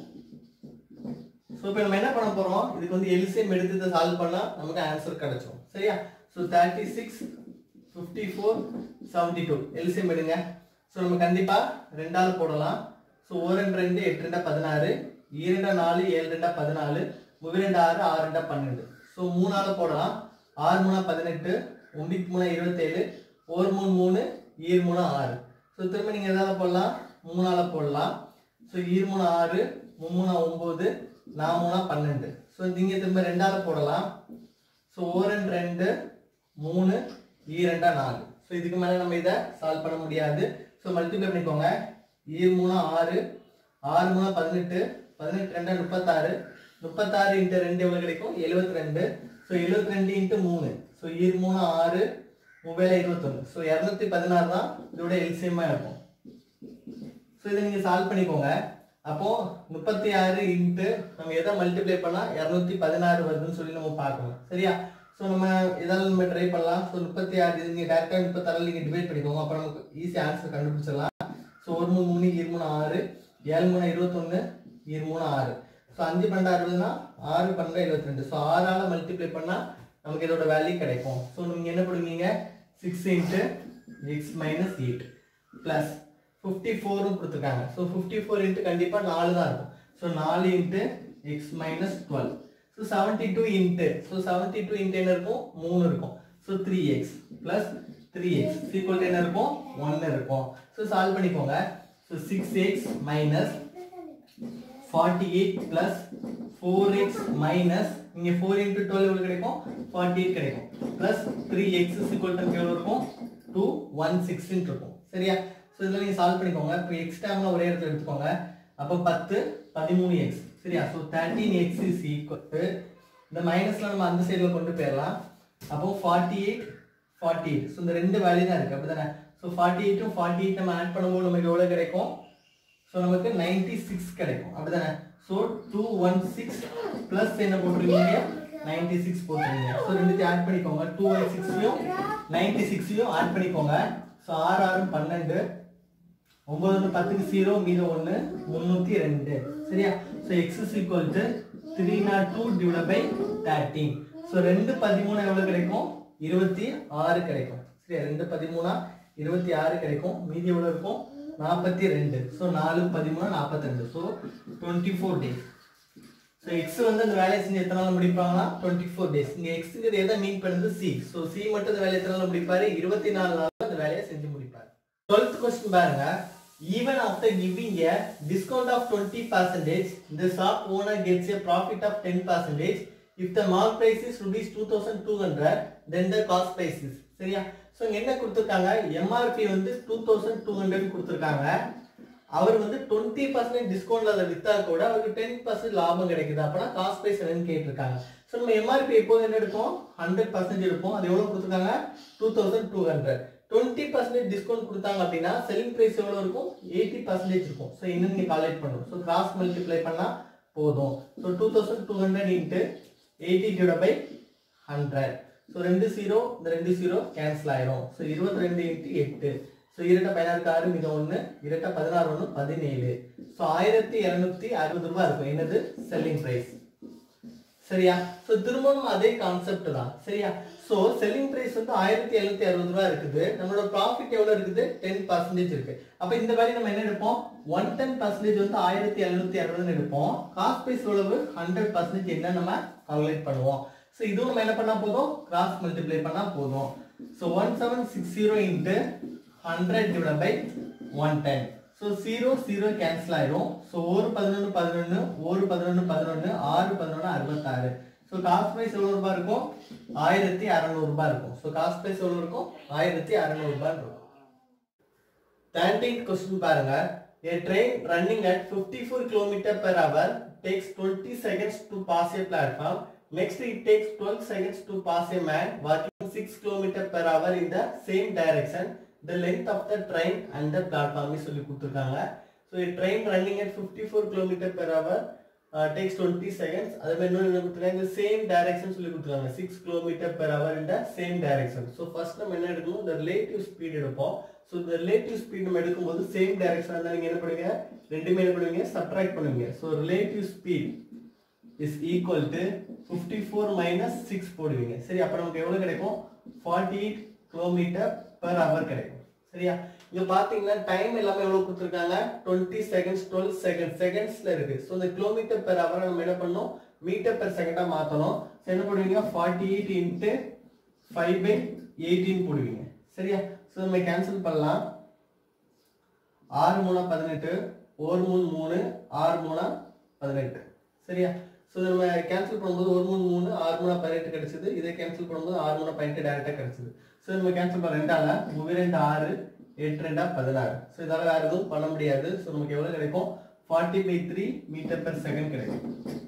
ஸோ இப்போ நம்ம என்ன பண்ண போறோம் இதுக்கு வந்து எல்சிஎம் எடுத்து இதை சால்வ் பண்ணா நமக்கு ஆன்சர் கிடைச்சிடும் சரியா so thirty six fifty four seventy two LCM எடுங்க ஸோ நம்ம கண்டிப்பா ரெண்டாவது போடலாம் ஸோ ஒரு ரெண்டு ரெண்டு எட்டு ரெண்டா பதினாறு இரண்டா நாலு ஏழு ரெண்டா பதினாலு ரெண்டு ஆறு ஆறு ரெண்டா பன்னெண்டு ஸோ மூணாவது போடலாம் ஆறு மூணா பதினெட்டு ஒன்பது மூணா இருபத்தேழு ஒரு மூணு மூணு ஈர் மூணு ஆறு ஸோ திரும்ப நீங்கள் எதாவது போடலாம் மூணால போடலாம் ஸோ ஈர் மூணு ஆறு மும்மூணா ஒம்பது நான் மூணா பன்னெண்டு ஸோ நீங்க திரும்ப ரெண்டாவது போடலாம் ஸோ ஓரன் ரெண்டு மூணு ஈரெண்டா நாலு ஸோ இதுக்கு மேலே நம்ம இதை சால்வ் பண்ண முடியாது ஸோ மல்டிப்ளை பண்ணிக்கோங்க ஈர் மூணா ஆறு ஆறு மூணா பதினெட்டு பதினெட்டு ரெண்டா முப்பத்தாறு முப்பத்தாறு இன்ட்டு ரெண்டு எவ்வளோ கிடைக்கும் எழுபத்தி ரெண்டு ஸோ எழுபத்தி ரெண்டு இன்ட்டு மூணு ஸோ ஈர் மூணு ஆறு மொபைல இருபத்தொன்று ஸோ இரநூத்தி பதினாறு தான் இதோட எல்சியமாக இருக்கும் ஸோ இதை நீங்கள் சால்வ் பண்ணிக்கோங்க அப்போ முப்பத்தி ஆறு இன்ட்டு நம்ம எதை மல்டிப்ளை பண்ணா இரநூத்தி பதினாறு வருதுன்னு சொல்லி நம்ம பார்க்கணும் சரியா ஸோ நம்ம எதாவது நம்ம ட்ரை பண்ணலாம் ஸோ முப்பத்தி ஆறு இது நீங்கள் டேரெக்டாக முப்பத்தாறு நீங்கள் டிவைட் பண்ணிக்கோங்க அப்போ நமக்கு ஈஸி ஆன்சர் கண்டுபிடிச்சிடலாம் ஸோ ஒரு மூணு மூணு இரு மூணு ஆறு ஏழு மூணு இருபத்தொன்று இரு மூணு ஆறு ஸோ அஞ்சு பன்னெண்டு அறுபதுனா ஆறு பன்னெண்டு எழுபத்தி ரெண்டு ஸோ ஆறால மல்டிப்ளை பண்ணால் நமக்கு இதோட வேல்யூ கிடைக்கும் ஸோ நீங்கள் என்ன பண்ணுவீங்க six into x minus eight plus fifty ஃபோரும் கொடுத்துருக்காங்க ஸோ ஃபிஃப்டி ஃபோர் இன்ட்டு கண்டிப்பாக நாலு தான் இருக்கும் ஸோ நாலு into x minus twelve so seventy two into so seventy two into என்ன இருக்கும் மூணு இருக்கும் ஸோ three x plus three x equal என்ன இருக்கும் ஒன்று இருக்கும் ஸோ சால்வ் பண்ணிக்கோங்க so six x minus forty eight plus four x minus இங்கே ஃபோர் இன்ட்டு டுவெல் எவ்வளோ கிடைக்கும் ஃபார்ட்டி எயிட் கிடைக்கும் ப்ளஸ் த்ரீ எக்ஸ் ஈக்குவல் எவ்வளோ இருக்கும் டூ ஒன் சிக்ஸ்டின் இருக்கும் சரியா ஸோ இதில் நீங்கள் சால்வ் பண்ணிக்கோங்க இப்போ எக்ஸ் டேம்ல ஒரே இடத்துல எடுத்துக்கோங்க அப்போ பத்து பதிமூணு எக்ஸ் சரியா so thirteen x is equal இந்த மைனஸ்ல நம்ம அந்த சைடில் கொண்டு போயிடலாம் அப்போ forty eight forty eight so இந்த ரெண்டு வேல்யூ தான் இருக்குது அப்படி தானே ஸோ ஃபார்ட்டி எயிட்டும் ஃபார்ட்டி எயிட் நம்ம ஆட் பண்ணும்போது நமக்கு எவ்வளோ கிடைக்கும் ஸோ நமக்கு நைன்டி சிக்ஸ் கிடைக்கும் அப்படிதானே so two one six plus என்ன போட்டிருக்கீங்க நைன்டி சிக்ஸ் போட்டுருங்க ஸோ ரெண்டுத்தையும் ஆட் பண்ணிக்கோங்க டூ ஒய் சிக்ஸையும் நைன்டி சிக்ஸையும் ஆட் பண்ணிக்கோங்க ஸோ ஆறு ஆறு பன்னெண்டு ஒன்பது ஒன்று பத்துக்கு ஜீரோ மீதம் ஒன்று முந்நூற்றி ரெண்டு சரியா so x is equal to three nought two divide by thirteen so ரெண்டு பதிமூணு எவ்வளோ கிடைக்கும் இருபத்தி ஆறு கிடைக்கும் சரியா ரெண்டு பதிமூணா இருபத்தி ஆறு கிடைக்கும் மீதி எவ்வளோ இருக்கும் நாற்பத்தி ரெண்டு ஸோ நாலு பதிமூணு நாற்பத்தி ரெண்டு so twenty four days so x வந்து அந்த வேலையை செஞ்சு எத்தனை நாள் முடிப்பாங்கன்னா டுவெண்ட்டி ஃபோர் டேஸ் இங்கே எக்ஸுங்கிறது எதை மீன் பண்ணுது சி ஸோ சி மட்டும் இந்த வேலையை எத்தனை நாள் முடிப்பாரு இருபத்தி நாலு நாள் அந்த வேலையை செஞ்சு முடிப்பார் டுவெல்த் கொஸ்டின் பாருங்க even after giving a discount of twenty percentage இந்த shop owner gets a profit of ten percentage if the mark price is rupees two thousand two hundred then the cost price is சரியா so இங்க என்ன கொடுத்துருக்காங்க MRP வந்து two thousand two hundred கொடுத்துருக்காங்க அவர் வந்து twenty percentage டிஸ்கவுண்ட்ல அதை வித்தா கூட அவருக்கு டென் பர்சன்ட் லாபம் கிடைக்குது அப்பனா காஸ்ட் பிரைஸ் என்னன்னு கேட்டிருக்காங்க ஸோ நம்ம எம்ஆர்பி எப்போது என்ன எடுப்போம் ஹண்ட்ரட் பர்சன்டேஜ் எடுப்போம் அது எவ்வளோ கொடுத்துருக்காங்க two thousand two hundred twenty percentage discount கொடுத்தாங்க அப்படின்னா செல்லிங் பிரைஸ் எவ்வளோ இருக்கும் எயிட்டி பர்சன்டேஜ் இருக்கும் ஸோ இன்னும் நீங்கள் கால்குலேட் பண்ணணும் ஸோ கிராஸ் மல்டிப்ளை பண்ணால் போதும் so two thousand two hundred into eighty divide by hundred so ரெண்டு ஜீரோ இந்த ரெண்டு ஜீரோ கேன்சல் ஆயிரும் ஸோ இருபத்தி ரெண்டு இன்ட்டு எட்டு ஸோ இரட்டை பதினாறுக்கு ஆறு மிக ஒன்று இரட்டை பதினாறு ஒன்று பதினேழு ஸோ ஆயிரத்தி இரநூத்தி அறுபது ரூபாய் இருக்கும் என்னது செல்லிங் பிரைஸ் சரியா ஸோ திரும்பவும் அதே கான்செப்ட் தான் சரியா ஸோ செல்லிங் பிரைஸ் வந்து ஆயிரத்தி எழுநூத்தி அறுபது ரூபாய் இருக்குது நம்மளோட ப்ராஃபிட் எவ்வளோ இருக்குது டென் பர்சன்டேஜ் இருக்கு அப்போ இந்த வேலையை நம்ம என்ன எடுப்போம் ஒன் டென் பர்சன்டேஜ் வந்து ஆயிரத்தி எழுநூத்தி அறுபதுன்னு எடுப்போம் காஸ்ட் பிரைஸ் எவ்வளவு ஹண்ட்ரட் பர்சன்டேஜ் என்ன நம்ம கால்குலேட் பண்ணுவோம் ஸோ இதுவும் நம்ம என்ன பண்ணா போதும் கிராஸ் மல்டிப்ளை பண்ணா போதும் so one seven six zero into hundred divide by one ten so zero zero cancel ஆயிரும் ஸோ ஒரு பதினொன்று பதினொன்று ஒரு பதினொன்று பதினொன்று ஆறு பதினொன்று அறுபத்தாறு ஸோ காஸ்ட் ப்ரைஸ் எவ்வளோ ரூபாய் இருக்கும் ஆயிரத்தி அறநூறுபா இருக்கும் ஸோ காஸ்ட் ப்ரைஸ் எவ்வளோ இருக்கும் ஆயிரத்தி அறநூறுபா இருக்கும் தேர்ட்டீன்த் கொஸ்டின் பாருங்க A train running at 54 km per hour takes 20 seconds to pass a platform. Next, it takes 12 seconds to pass a man walking 6 km per hour in the same direction. The length of the train and the platform is சொல்லி கொடுத்துருக்காங்க so a train running at 54 km per hour uh, takes 20 seconds. அதே மாதிரி இன்னொரு என்ன கொடுத்துருக்காங்க இந்த same direction சொல்லி கொடுத்துருக்காங்க 6 km per hour in the same direction. So first நம்ம என்ன எடுக்கணும் இந்த ரிலேட்டிவ் ஸ்பீட் எடுப்போம் ஸோ இந்த ரிலேட்டிவ் ஸ்பீட் நம்ம எடுக்கும்போது சேம் டைரக்ஷன் இருந்தால் நீங்கள் என்ன பண்ணுவீங்க ரெண்டுமே என்ன பண்ணுவீங்க சப்ட்ராக்ட் பண்ணுவீங்க so relative speed is equal to fifty four minus six போடுவீங்க சரி அப்போ நமக்கு எவ்வளோ கிடைக்கும் forty eight kilometre per hour கிடைக்கும் சரியா இங்க பாத்தீங்கன்னா டைம் எல்லாமே எவ்வளவு கொடுத்துருக்காங்க டுவெண்ட்டி செகண்ட்ஸ் டுவெல் செகண்ட் செகண்ட்ஸ்ல இருக்கு ஸோ இந்த கிலோமீட்டர் பெர் ஹவர் நம்ம என்ன பண்ணணும் மீட்டர் பெர் செகண்டா மாத்தணும் So என்ன பண்ணுவீங்க forty eight into five by eighteen போடுவீங்க சரியா ஸோ நம்ம கேன்சல் பண்ணலாம் ஆறு மூணா பதினெட்டு ஒரு மூணு மூணு ஆறு மூணா பதினெட்டு சரியா ஸோ நம்ம கேன்சல் பண்ணும்போது ஒரு மூணு மூணு ஆறு மூணா பதினெட்டு கிடைச்சது இதை கேன்சல் பண்ணும்போது ஆறு மூணா பதினெட்டு டேரெக்டாக கிடைச்சது ஸோ நம்ம கேன்சல் பண்ண ரெண்டால மூணு ரெண்டு ஆறு எட்டு ரெண்டா பதினாறு ஸோ இதால வேற எதுவும் பண்ண முடியாது ஸோ நமக்கு எவ்வளவு கிடைக்கும் forty by three metre per second கிடைக்கும்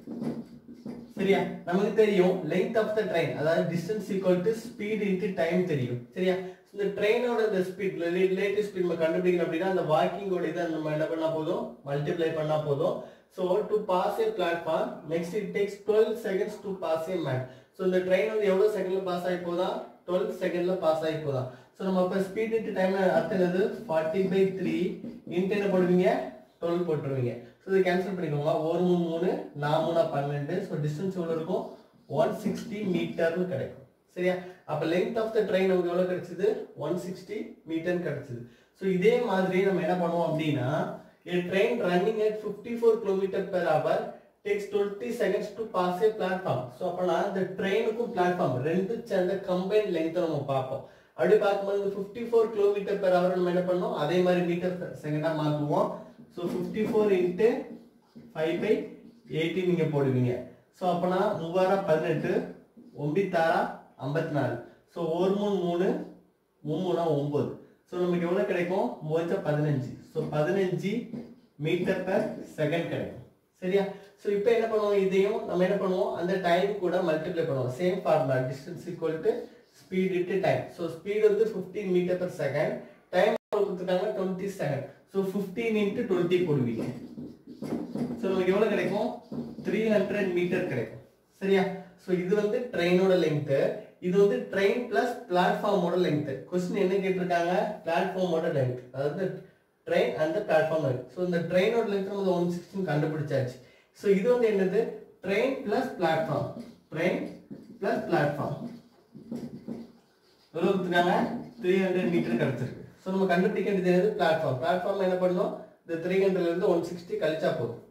சரியா நமக்கு தெரியும் லெங்த் ஆஃப் த ட்ரெயின் அதாவது distance equal to speed into time தெரியும் சரியா இந்த ட்ரெயினோட இந்த ஸ்பீட் ரிலேட்டிவ் ஸ்பீட் நம்ம கண்டுபிடிக்கணும் அப்படின்னா அந்த வாக்கிங்கோட இதை நம்ம என்ன பண்ணா போதும் மல்டிப்ளை பண்ணா போதும் so to pass a platform next it takes twelve seconds to pass a man so இந்த ட்ரெயின் வந்து எவ்வளவு செகண்ட்ல பாஸ் ஆகி போதா டுவெல் செகண்ட்ல பாஸ் ஆகி போதா ஸோ நம்ம இப்போ ஸ்பீட் இன்ட்டு டைம் அர்த்தது ஃபார்ட்டி பை த்ரீ இன்ட்டு என்ன போடுவீங்க டுவெல் போட்டுருவீங்க ஸோ இதை கேன்சல் பண்ணிக்கோங்க ஒரு மூணு மூணு நான் மூணா பன்னெண்டு ஸோ டிஸ்டன்ஸ் எவ்வளோ இருக்கும் ஒன் சிக்ஸ்டி மீட்டர்னு கிடைக்கும் சரியா அப்போ லென்த் ஆஃப் த ட்ரெயின் நமக்கு எவ்வளோ கிடைச்சது ஒன் சிக்ஸ்டி மீட்டர்னு கிடைச்சது ஸோ இதே மாதிரி நம்ம என்ன பண்ணுவோம் அப்படின்னா a train running at 54 km per hour takes 20 seconds to pass a platform so அப்போனா இந்த ட்ரெயினுக்கும் பிளாட்ஃபார்ம் ரெண்டு சேர்ந்த கம்பைன் லென்த்தை நம்ம பார்ப்போம் அப்படி பார்க்கும்போது fifty four kilometre per hour நம்ம என்ன பண்ணோம் அதே மாதிரி மீட்டர் செகண்டாக மாற்றுவோம் so fifty four into five by eighty நீங்கள் போடுவீங்க ஸோ அப்போனா மூவாயிரம் பதினெட்டு ஒம்பித்தாரா ஐம்பத்தி நாலு ஸோ ஒரு மூணு மூணு மூணுனா ஒம்பது ஸோ நமக்கு எவ்வளோ கிடைக்கும் மூவஞ்சா பதினஞ்சு ஸோ பதினஞ்சு மீட்டர் per செகண்ட் கிடைக்கும் சரியா ஸோ இப்போ என்ன பண்ணுவோம் இதையும் நம்ம என்ன பண்ணுவோம் அந்த டைம் கூட மல்டிப்ளை பண்ணுவோம் same formula distance equal to speed into time so speed வந்து fifteen metre per second time கொடுத்துருக்காங்க twenty second so fifteen into twenty போடுவீங்க ஸோ நமக்கு எவ்வளோ கிடைக்கும் த்ரீ ஹண்ட்ரட் மீட்டர் கிடைக்கும் சரியா ஸோ இது வந்து ட்ரெயினோட லெங்க் இது வந்து ட்ரெயின் பிளஸ் பிளாட்ஃபார்மோட லெங்க் கொஸ்டின் என்ன கேட்டிருக்காங்க பிளாட்ஃபார்மோட லெங்க் அதாவது train and platform length so இந்த ட்ரெயினோட லெங்க் நம்ம ஒன் சிக்ஸ்டின் கண்டுபிடிச்சாச்சு ஸோ இது வந்து என்னது train plus platform train plus platform எவ்வளோ கொடுத்துருக்காங்க த்ரீ ஹண்ட்ரட் மீட்டர் கிடைச்சிருக்கு ஸோ நம்ம கண்டுபிடிக்க வேண்டியது என்னது பிளாட்ஃபார்ம் பிளாட்ஃபார்ம் என்ன பண்ணணும் இந்த த்ரீ ஹண்ட்ரட்லேருந்து ஒன் சிக்ஸ்டி கழிச்சா போதும்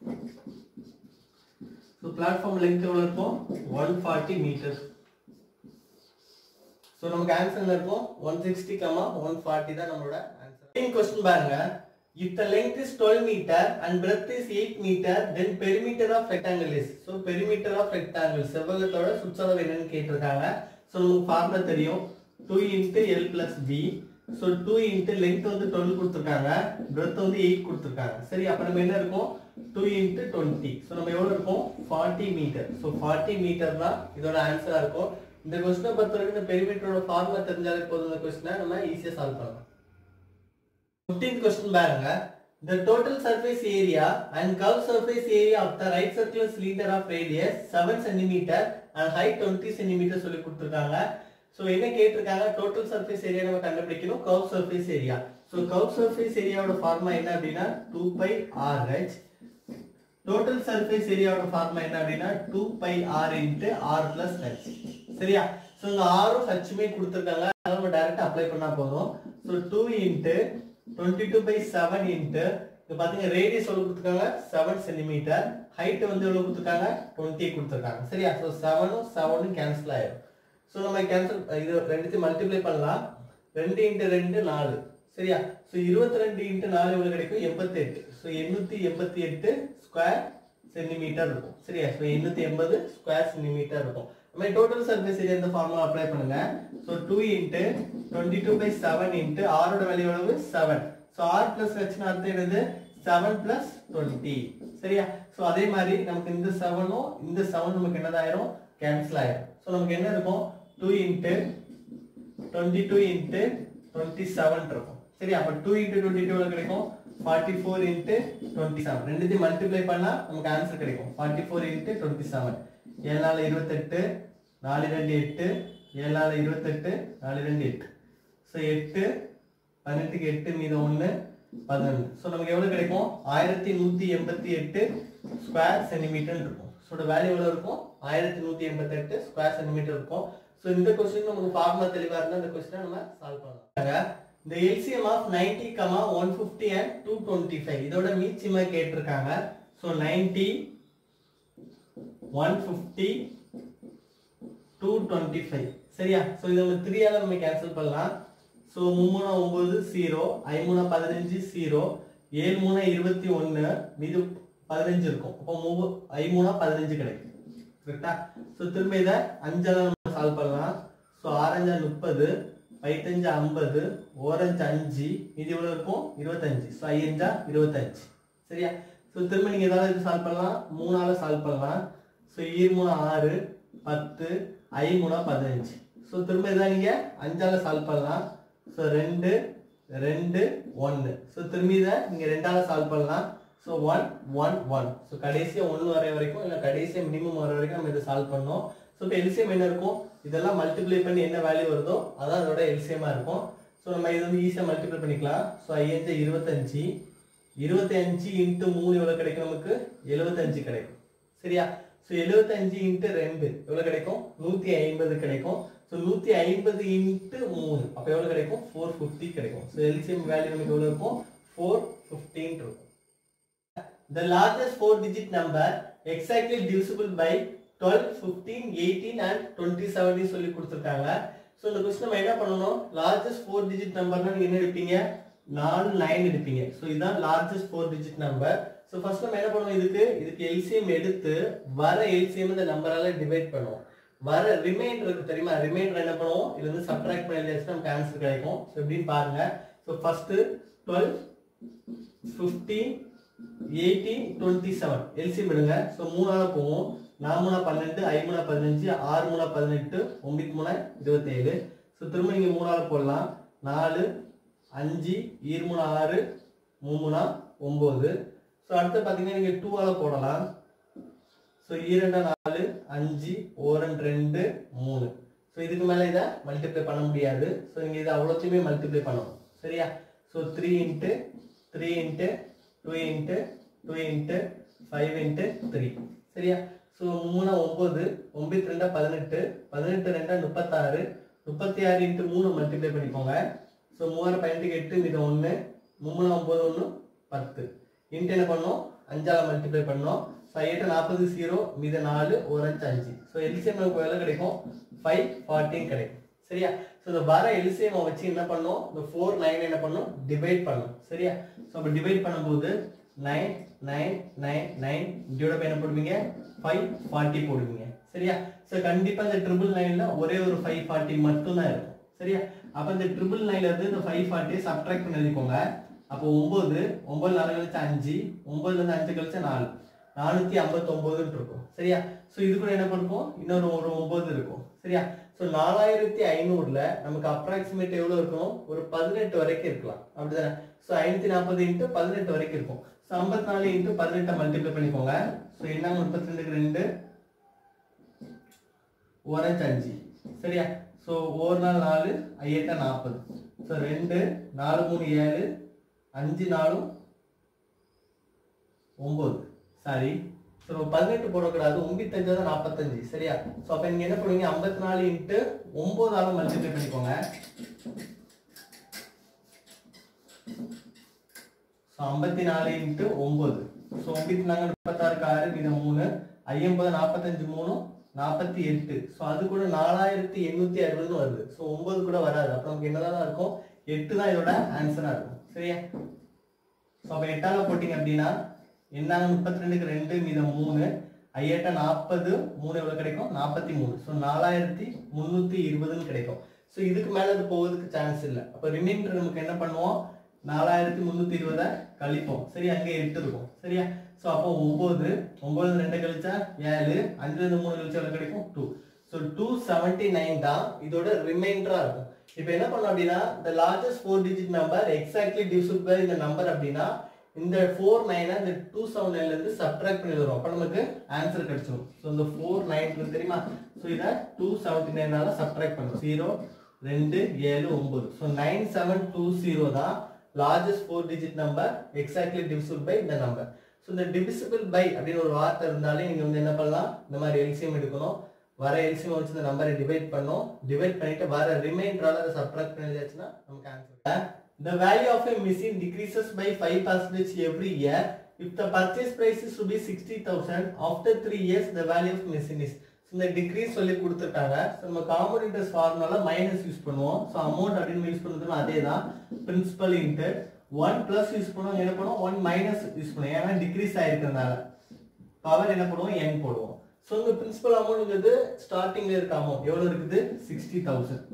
ஸோ பிளாட்ஃபார்ம் லெங்க் எவ்வளோ இருக்கும் ஒன் ஃபார்ட்டி மீட்டர் ஸோ நமக்கு ஆன்சர் என்ன இருக்கும் one sixty comma one forty தான் நம்மளோட ஆன்சர் கொஸ்டின் பாருங்க if the length is twelve metre and breadth is eight metre then perimeter of rectangle is so perimeter of rectangle செவ்வகத்தோட சுற்றளவு என்னன்னு கேட்டிருக்காங்க ஸோ நமக்கு ஃபார்முலா தெரியும் two into L plus B so two into length வந்து twelve கொடுத்துருக்காங்க breadth வந்து eight கொடுத்துருக்காங்க சரி அப்போ நம்ம என்ன இருக்கும் டூ இன்ட்டு டுவெண்ட்டி ஸோ நம்ம எவ்வளோ இருக்கும் forty metre so forty metre தான் இதோட ஆன்சராக இருக்கும் இந்த கொஸ்டினை பொறுத்த வரைக்கும் இந்த பெரிமீட்டரோட ஃபார்முலா தெரிஞ்சாலே போதும் இந்த கொஸ்டினை நம்ம ஈஸியாக சால்வ் பண்ணலாம் ஃபிஃப்டீன்த் கொஸ்டின் பாருங்க The total surface area and curved surface area of the right circular cylinder of radius 7 cm and height 20 cm சொல்லி கொடுத்திருக்காங்க சோ என்ன கேட்டிருக்காங்க டோட்டல் சர்ஃபேஸ் ஏரியா நம்ம கண்டுபிடிக்கணும் curve surface area so curve surface ஏரியாவோட formula என்ன அப்படின்னா 2 பை RH டோட்டல் சர்ஃபேஸ் ஏரியாவோட ஃபார்முலா என்ன அப்படின்னா 2 pi R into R plus H சரியா சோ இங்க R உம் H மே கொடுத்திருக்காங்க அதை நம்ம டைரக்டா அப்ளை பண்ணா போதும் சோ 2 இன்டு 22 பை 7 இன்டு இது பாத்தீங்க ரேடியஸ் எவ்வளவு கொடுத்திருக்காங்க 7 சென்டிமீட்டர் ஹைட் வந்து எவ்வளவு கொடுத்திருக்காங்க 20 கொடுத்திருக்காங்க சரியா சோ 7 உம் 7 உம் கேன்சல் ஆயிடும் சோ நம்ம கேன்சல் இது ரெண்டுத்தையும் மல்டிப்ளை பண்ணலாம் 2 இன்டு 2 4 சரியா சோ 22 இன்டு 4 எவ்வளவு கிடைக்கும் 88 சோ 888 ஸ்கொயர் சென்டிமீட்டர் இருக்கும் சரியா சோ 880 ஸ்கொயர் சென்டிமீட்டர் இருக்கும் நம்ம டோட்டல் சர்ஃபேஸ் ஏரியா இந்த ஃபார்முலா அப்ளை பண்ணுங்க so 2 into 22 by 7 into r ஓட வேல்யூ எவ்வளவு 7 சோ r பிளஸ் h னா அர்த்தம் என்னது 7 பிளஸ் 20 சரியா சோ அதே மாதிரி நமக்கு இந்த 7 உம் இந்த 7 நமக்கு என்னதாயிரும் கேன்சல் ஆயிரும் சோ நமக்கு என்ன இருக்கும் 2 இன்டு 22 இன்டு 27 இருக்கும் சரி அப்ப 2 இன்டு 22 எவ்வளவு கிடைக்கும் 44 இன்டு 27 ரெண்டுத்தையும் மல்டிப்ளை பண்ணா நமக்கு ஆன்சர் கிடைக்கும் 44 இன்டு 27 ஏழு நாலு இருபத்தெட்டு நாலு ரெண்டு எட்டு ஏழு நாலு இருபத்தெட்டு நாலு ரெண்டு எட்டு ஸோ எட்டு பதினெட்டுக்கு எட்டு மீதம் ஒன்று பதினொன்று ஸோ நமக்கு எவ்வளோ கிடைக்கும் ஆயிரத்தி நூற்றி எண்பத்தி எட்டு ஸ்கொயர் சென்டிமீட்டர் இருக்கும் ஸோ வேல்யூ எவ்வளோ இருக்கும் ஆயிரத்தி நூற்றி எண்பத்தெட்டு ஸ்கொயர் சென்டிமீட்டர் இருக்கும் ஸோ இந்த கொஸ்டின் நமக்கு ஃபார்முலா தெளிவாக இருந்தால் இந்த கொஸ்டினை நம்ம சால்வ் பண்ணலாம் இந்த LCM of ninety comma one fifty and two twenty five இதோட மீச்சியமாக கேட்டிருக்காங்க so ninety one fifty two twenty five சரியா ஸோ இதை நம்ம த்ரீயால நம்ம கேன்சல் பண்ணலாம் ஸோ மும்மூணா ஒம்பது ஜீரோ ஐமூணா பதினஞ்சு ஜீரோ ஏழு மூணா இருபத்தி ஒன்று மீது பதினஞ்சு இருக்கும் அப்போ மூணு ஐமூணா பதினஞ்சு கிடைக்கும் கரெக்டா ஸோ திரும்ப இதை அஞ்சால நம்ம சால்வ் பண்ணலாம் ஸோ ஆரஞ்சா முப்பது பைத்தஞ்சு ஐம்பது ஓரஞ்சு அஞ்சு இது எவ்வளோ இருக்கும் இருபத்தஞ்சு ஸோ ஐயஞ்சா இருபத்தஞ்சு சரியா ஸோ திரும்ப நீங்கள் ஏதாவது இது சால்வ் பண்ணலாம் மூணால சால்வ் பண்ணலாம் ஸோ ஈர் மூணு ஆறு பத்து ஐ மூணா பதினஞ்சு ஸோ திரும்ப இதான் நீங்கள் அஞ்சால சால்வ் பண்ணலாம் ஸோ ரெண்டு ரெண்டு ஒன்று ஸோ திரும்பி இதை நீங்கள் ரெண்டால சால்வ் பண்ணலாம் so one one one so கடைசியாக ஒன்று வரை வரைக்கும் இல்லை கடைசியாக மினிமம் வர வரைக்கும் நம்ம இதை சால்வ் பண்ணோம் ஸோ இப்போ எல்சிஎம் என்ன இருக்கும் இதெல்லாம் மல்டிப்ளை பண்ணி என்ன வேல்யூ வருதோ அதான் அதோட எல்சிஎம்மாக இருக்கும் ஸோ நம்ம இது வந்து ஈஸியாக மல்டிப்ளை பண்ணிக்கலாம் ஸோ ஐயஞ்சு இருபத்தஞ்சு இருபத்தி அஞ்சு இன்ட்டு மூணு எவ்வளோ கிடைக்கும் நமக்கு எழுபத்தஞ்சு கிடைக்கும் சரியா ஸோ எழுபத்தஞ்சு இன்ட்டு ரெண்டு எவ்வளோ கிடைக்கும் நூற்றி ஐம்பது கிடைக்கும் ஸோ நூற்றி ஐம்பது இன்ட்டு மூணு அப்போ எவ்வளோ கிடைக்கும் ஃபோர் ஃபிஃப்டி கிடைக்கும் ஸோ எல்சிஎம் வேல்யூ நமக்கு எவ்வளோ இருக்கும் ஃபோர் ஃபிஃப்டின் இருக்கும் The largest four digit number exactly divisible by 12, 15, 18 and 27 னு சொல்லி கொடுத்துருக்காங்க ஸோ இந்த கொஸ்டின் நம்ம என்ன பண்ணணும் லார்ஜஸ்ட் ஃபோர் டிஜிட் நம்பர்னா நீங்க என்ன எடுப்பீங்க நாலு நைன் எடுப்பீங்க ஸோ இதுதான் largest four digit number so first நம்ம என்ன பண்ணுவோம் இதுக்கு இதுக்கு எல்சிஎம் எடுத்து வர எல்சிஎம் இந்த நம்பரால டிவைட் பண்ணுவோம் வர ரிமைண்டர் இருக்கு தெரியுமா ரிமைண்டர் என்ன பண்ணுவோம் இது வந்து சப்ட்ராக்ட் பண்ணி எழுதியாச்சுன்னா நமக்கு ஆன்சர் கிடைக்கும் ஸோ எப்படின்னு பாருங்க so first twelve fifteen eighteen twenty seven LCM எடுங்க ஸோ மூணால போவோம் நாலு மூணா பன்னெண்டு ஐ மூணா பதினஞ்சு ஆறு மூணா பதினெட்டு ஒன்பது மூணா இருபத்தேழு ஸோ திரும்ப நீங்கள் மூணால போடலாம் நாலு அஞ்சு ஈர் மூணு ஆறு மூணு மூணா ஒம்பது ஸோ அடுத்து பார்த்தீங்கன்னா நீங்கள் டூவால் போடலாம் ஸோ இரண்டு நாலு அஞ்சு ஓரன் ரெண்டு மூணு ஸோ இதுக்கு மேலே இதை மல்டிப்ளை பண்ண முடியாது ஸோ நீங்கள் இதை அவ்வளோத்தையுமே மல்டிப்ளை பண்ணணும் சரியா so three into three into two into two into five into three சரியா ஸோ மூணா ஒம்பது ஒம்பத்தி ரெண்டா பதினெட்டு பதினெட்டு ரெண்டா முப்பத்தாறு முப்பத்தி ஆறு இன்ட்டு மூணு மல்டிப்ளை பண்ணிக்கோங்க ஸோ மூவாயிரம் பதினெட்டுக்கு எட்டு மீதம் ஒன்று மூணு ஒம்பது ஒன்று பத்து இன்ட்டு என்ன பண்ணோம் அஞ்சால மல்டிப்ளை பண்ணோம் ஸோ எட்டு நாற்பது ஜீரோ மீத நாலு ஒரு அஞ்சு அஞ்சு ஸோ எல்சிஎம் நமக்கு எவ்வளோ கிடைக்கும் ஃபைவ் ஃபார்ட்டின் கிடைக்கும் சரியா ஸோ இந்த வர எல்சிஎம் வச்சு என்ன பண்ணோம் இந்த ஃபோர் நைன் என்ன பண்ணோம் டிவைட் பண்ணணும் சரியா ஸோ அப்போ டிவைட் பண்ணும்போது nine nine nine nine divide by என்ன போடுவீங்க ஃபைவ் ஃபார்ட்டி போடுவீங்க சரியா ஸோ கண்டிப்பாக இந்த ட்ரிபிள் நைனில் ஒரே ஒரு ஃபைவ் ஃபார்ட்டி மட்டும் தான் இருக்கும் சரியா அப்போ இந்த ட்ரிபிள் நைன்ல இருந்து இந்த ஃபைவ் ஃபார்ட்டியை சப்ட்ராக்ட் பண்ணி எழுதிக்கோங்க அப்போ ஒம்பது ஒம்பது நாலு கழிச்சு அஞ்சு ஒம்பதுல இருந்து அஞ்சு கழிச்சு நாலு நானூத்தி ஐம்பத்தொன்பதுன்னு இருக்கும் சரியா ஸோ இது கூட என்ன பண்ணுவோம் இன்னொரு ஒரு ஒன்பது இருக்கும் சரியா ஸோ நாலாயிரத்தி ஐநூறுல நமக்கு அப்ராக்சிமேட் எவ்வளவு இருக்கும் ஒரு பதினெட்டு வரைக்கும் இருக்கலாம் அப்படிதானே ஸோ ஐநூத்தி நாற்பது இன்ட்டு பதினெட்டு வரைக்கும் இருக்கும் ஸோ ஐம்பத்தி நாலு இன்ட்டு பதினெட்டை மல்டிப்ளை பண்ணிக்கோங்க ஸோ என்ன முப்பத்தி ரெண்டுக்கு ரெண்டு ஓரஞ்சு அஞ்சு சரியா ஸோ ஒரு நாள் நாலு ஐயட்டா நாற்பது ஸோ ரெண்டு நாலு மூணு ஏழு அஞ்சு நாலும் ஒம்பது சாரி ஸோ பதினெட்டு போடக்கூடாது ஒம்பத்தஞ்சு தான் நாற்பத்தஞ்சு சரியா ஸோ அப்போ நீங்கள் என்ன பண்ணுவீங்க ஐம்பத்தி நாலு இன்ட்டு ஒம்போதால மல்டிப்ளை பண்ணிக்கோங்க ஸோ ஐம்பத்தி நாலு இன்ட்டு ஒம்பது ஸோ ஒம்பத்தி நாலு முப்பத்தாறுக்கு ஆறு மீதம் மூணு ஐம்பது நாற்பத்தஞ்சு மூணு நாற்பத்தி எட்டு ஸோ அது கூட நாலாயிரத்தி எண்ணூத்தி அறுபதுன்னு வருது ஸோ ஒன்பது கூட வராது அப்போ நமக்கு என்னதான் இருக்கும் எட்டு தான் இதோட ஆன்சரா இருக்கும் சரியா ஸோ அப்போ எட்டால போட்டீங்க அப்படின்னா என்னாங்க முப்பத்தி ரெண்டுக்கு ரெண்டு மீதம் மூணு ஐயட்ட நாற்பது மூணு எவ்வளோ கிடைக்கும் நாற்பத்தி மூணு ஸோ நாலாயிரத்தி முந்நூற்றி இருபதுன்னு கிடைக்கும் ஸோ இதுக்கு மேலே அது போகிறதுக்கு சான்ஸ் இல்லை அப்போ ரிமைண்டர் நமக்கு என்ன பண்ணுவோம் நாலாயிரத்தி முந்நூற்றி இருபதை கழிப்போம் சரி அங்கே எட்டு இருக்கும் சரியா ஸோ அப்போ ஒம்பது ஒம்பது ரெண்டு கழிச்சா ஏழு அஞ்சுலேருந்து மூணு கழிச்சா எவ்வளோ கிடைக்கும் two so two seventy nine தான் இதோட ரிமைண்டரா இருக்கும் இப்போ என்ன பண்ணோம் அப்படின்னா இந்த largest four digit number exactly divisible by இந்த நம்பர் அப்படின்னா இந்த ஃபோர் நைனை இந்த டூ செவன் நைன்ல இருந்து சப்ட்ராக்ட் பண்ணி வரும் அப்போ நமக்கு ஆன்சர் கிடைச்சிடும் ஸோ இந்த ஃபோர் நைன் தெரியுமா ஸோ இதை டூ செவன்டி நைனால சப்ட்ராக்ட் பண்ணும் ஜீரோ ரெண்டு ஏழு ஒன்பது so nine seven two zero தான் largest four digit number exactly divisible by இந்த நம்பர் ஸோ இந்த டிவிசிபிள் பை அப்படின்னு ஒரு வார்த்தை இருந்தாலே நீங்கள் வந்து என்ன பண்ணலாம் இந்த மாதிரி எல்சிஎம் எடுக்கணும் வர எல்சிஎம் வச்சு இந்த நம்பரை டிவைட் பண்ணோம் டிவைட் பண்ணிட்டு வர ரிமைண்டரால அதை சப்ட்ராக்ட் பண்ணியாச்சுன்னா நமக்கு answer The value of a machine decreases by 5 percentage every year. If the purchase price is to be 60,000, after 3 years the value of machine is. So, இந்த டிக்ரீஸ் சொல்லி கொடுத்துருக்காங்க ஸோ நம்ம காமன் இன்ட்ரெஸ்ட் ஃபார்முலால minus use பண்ணுவோம் so amount அப்படின்னு use பண்ணுறதுனா அதே தான் principal into one plus use பண்ணுவோம் என்ன பண்ணுவோம் ஒன் மைனஸ் யூஸ் பண்ணுவோம் ஏன்னா டிக்ரீஸ் ஆயிருக்கிறதுனால பவர் என்ன பண்ணுவோம் என் போடுவோம் ஸோ உங்க பிரின்சிபல் அமௌண்ட்ங்கிறது ஸ்டார்டிங்ல இருக்க அமௌண்ட் எவ்வளோ இருக்குது sixty thousand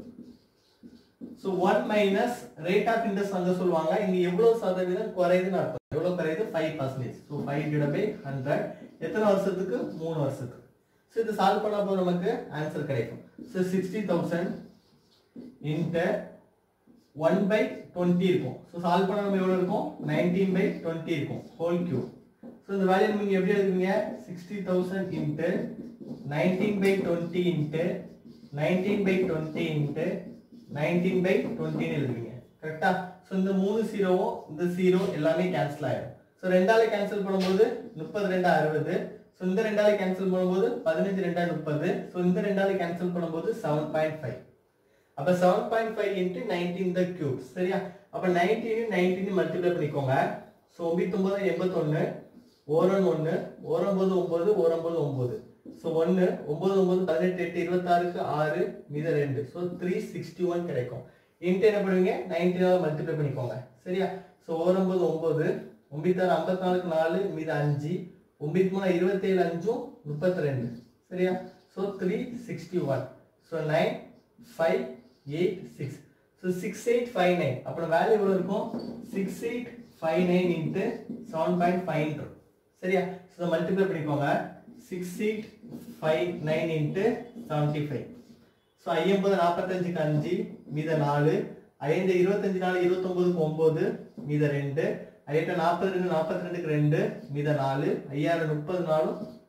so one minus rate of interest வந்து சொல்லுவாங்க இங்க எவ்வளவு சதவீதம் குறையுதுன்னு அர்த்தம் எவ்வளவு குறையுது five percentage so five divide by hundred எத்தனை வருஷத்துக்கு மூணு வருஷத்துக்கு ஸோ இது சால்வ் பண்ண போது நமக்கு ஆன்சர் கிடைக்கும் so sixty thousand into one by twenty இருக்கும் ஸோ சால்வ் பண்ண நம்ம எவ்வளோ இருக்கும் நைன்டீன் பை டுவெண்ட்டி இருக்கும் ஹோல் கியூ ஸோ இந்த வேல்யூ நீங்கள் எப்படி எழுதுவீங்க sixty thousand into nineteen by twenty into nineteen by twenty into nineteen by டுவெண்ட்டின்னு எழுதுவீங்க கரெக்டா ஸோ இந்த மூணு ஜீரோவும் இந்த ஜீரோ எல்லாமே கேன்சல் ஆயிடும் ஸோ ரெண்டால கேன்சல் பண்ணும்போது முப்பது ரெண்டா அறுபது ஸோ இந்த ரெண்டால கேன்சல் பண்ணும்போது பதினஞ்சு ரெண்டா முப்பது ஸோ இந்த ரெண்டால கேன்சல் பண்ணும்போது செவன் பாயிண்ட் ஃபைவ் அப்ப seven point five into nineteen the cube சரியா அப்ப நைன்டீன் நைன்டீன் மல்டிப்ளை பண்ணிக்கோங்க ஸோ ஒன்பத்தொன்பது எண்பத்தொன்னு ஓரன் ஒன்று ஓரம்பது ஒன்பது ஓரம்பது ஒன்பது ஸோ ஒன்று ஒன்பது ஒன்பது பதினெட்டு எட்டு இருபத்தாறுக்கு ஆறு மீத ரெண்டு ஸோ த்ரீ சிக்ஸ்டி ஒன் கிடைக்கும் இன்ட்டு என்ன பண்ணுவீங்க நைன்டீனால மல்டிப்ளை பண்ணிக்கோங்க சரியா ஸோ ஓரம்பது ஒன்பது ஒன்பத்தாறு ஐம்பத்தி நாலுக்கு நாலு மீத அஞ்சு ஒன்பத்தி மூணு இருபத்தேழு அஞ்சும் முப்பத்தி ரெண்டு சரியா so three sixty one so nine five eight six so six eight five nine அப்புறம் வேல்யூ எவ்வளோ இருக்கும் six eight five nine into seven point five சரியா ஸோ மல்டிப்ளை பண்ணிக்கோங்க six eight five nine into seventy five so ஐம்பது நாற்பத்தஞ்சுக்கு அஞ்சு மீத நாலு ஐந்து இருபத்தஞ்சு நாலு இருபத்தொம்போதுக்கு ஒம்பது மீத ரெண்டு ஐயட்ட நாற்பது ரெண்டு நாற்பத்தி ரெண்டுக்கு ரெண்டு மீத நாலு ஐயாயிரம் முப்பது நாலும்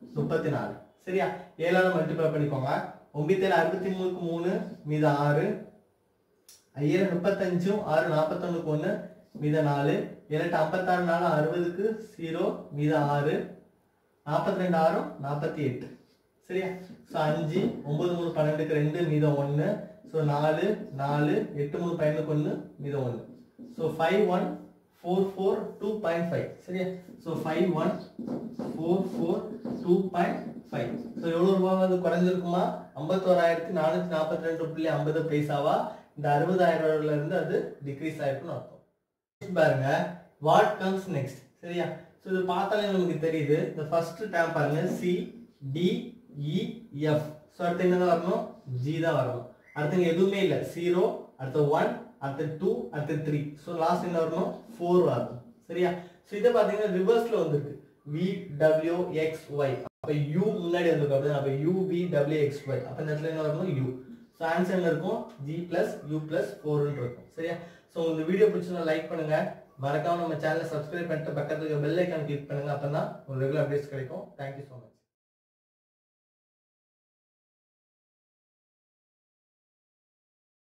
முப்பத்தி நாலு சரியா ஏழாவது மல்டிப்ளை பண்ணிக்கோங்க ஒன்பத்தி ஏழு அறுபத்தி மூணுக்கு மூணு மீது ஆறு ஐயாயிரம் முப்பத்தஞ்சும் ஆறு நாற்பத்தொன்னுக்கு ஒன்று மீத நாலு இரண்டு ஐம்பத்தாறு நாலு அறுபதுக்கு ஜீரோ மீத ஆறு நாற்பத்தி ரெண்டு ஆறும் நாற்பத்தி எட்டு சரியா ஸோ அஞ்சு ஒன்பது மூணு பன்னெண்டுக்கு ரெண்டு மீதம் ஒன்று ஸோ நாலு நாலு எட்டு மூணு பன்னெண்டுக்கு ஒன்று மீதம் ஒன்று so five one four four two point five சரியா so five one four four two point five so எவ்வளோ ரூபாவது குறைஞ்சிருக்குமா ஐம்பத்தோராயிரத்தி நானூற்றி நாற்பத்தி ரெண்டு புள்ளி ஐம்பது பைசாவா இந்த அறுபதாயிரம் ரூபாயில இருந்து அது டிக்ரீஸ் ஆயிருக்குன்னு அர்த்தம் Next பாருங்க வாட் கம்ஸ் நெக்ஸ்ட் சரியா ஸோ இது பார்த்தாலே நமக்கு தெரியுது இந்த ஃபர்ஸ்ட் டேம் பாருங்க C D E F so அடுத்து என்ன வரணும் ஜி தான் வரணும் அடுத்து இங்க எதுவுமே இல்லை ஜீரோ அடுத்து ஒன் அடுத்து டூ அடுத்து த்ரீ ஸோ லாஸ்ட் என்ன வரணும் ஃபோர் வரணும் சரியா ஸோ இதை பார்த்தீங்கன்னா ரிவர்ஸ்ல வந்திருக்கு வி டபிள்யூ எக்ஸ் ஒய் அப்போ யூ முன்னாடி வந்திருக்கு அப்படி அப்போ U V W X Y அப்போ இந்த இடத்துல என்ன வரணும் யூ ஸோ ஆன்சர் என்ன இருக்கும் ஜி பிளஸ் யூ பிளஸ் ஃபோர்னு இருக்கும் சரியா ஸோ இந்த வீடியோ பிடிச்சிருந்தா லைக் பண்ணுங்க மறக்காம நம்ம சேனலை சப்ஸ்கிரைப் பண்ணிட்டு பக்கத்துல பெல் ஐக்கான் கிளிக் பண்ணுங்க அப்பதான் உங்களுக்கு ரெகுலர் அப்டேட்ஸ் கிடைக்கும் தேங்க்யூ ஸோ மச்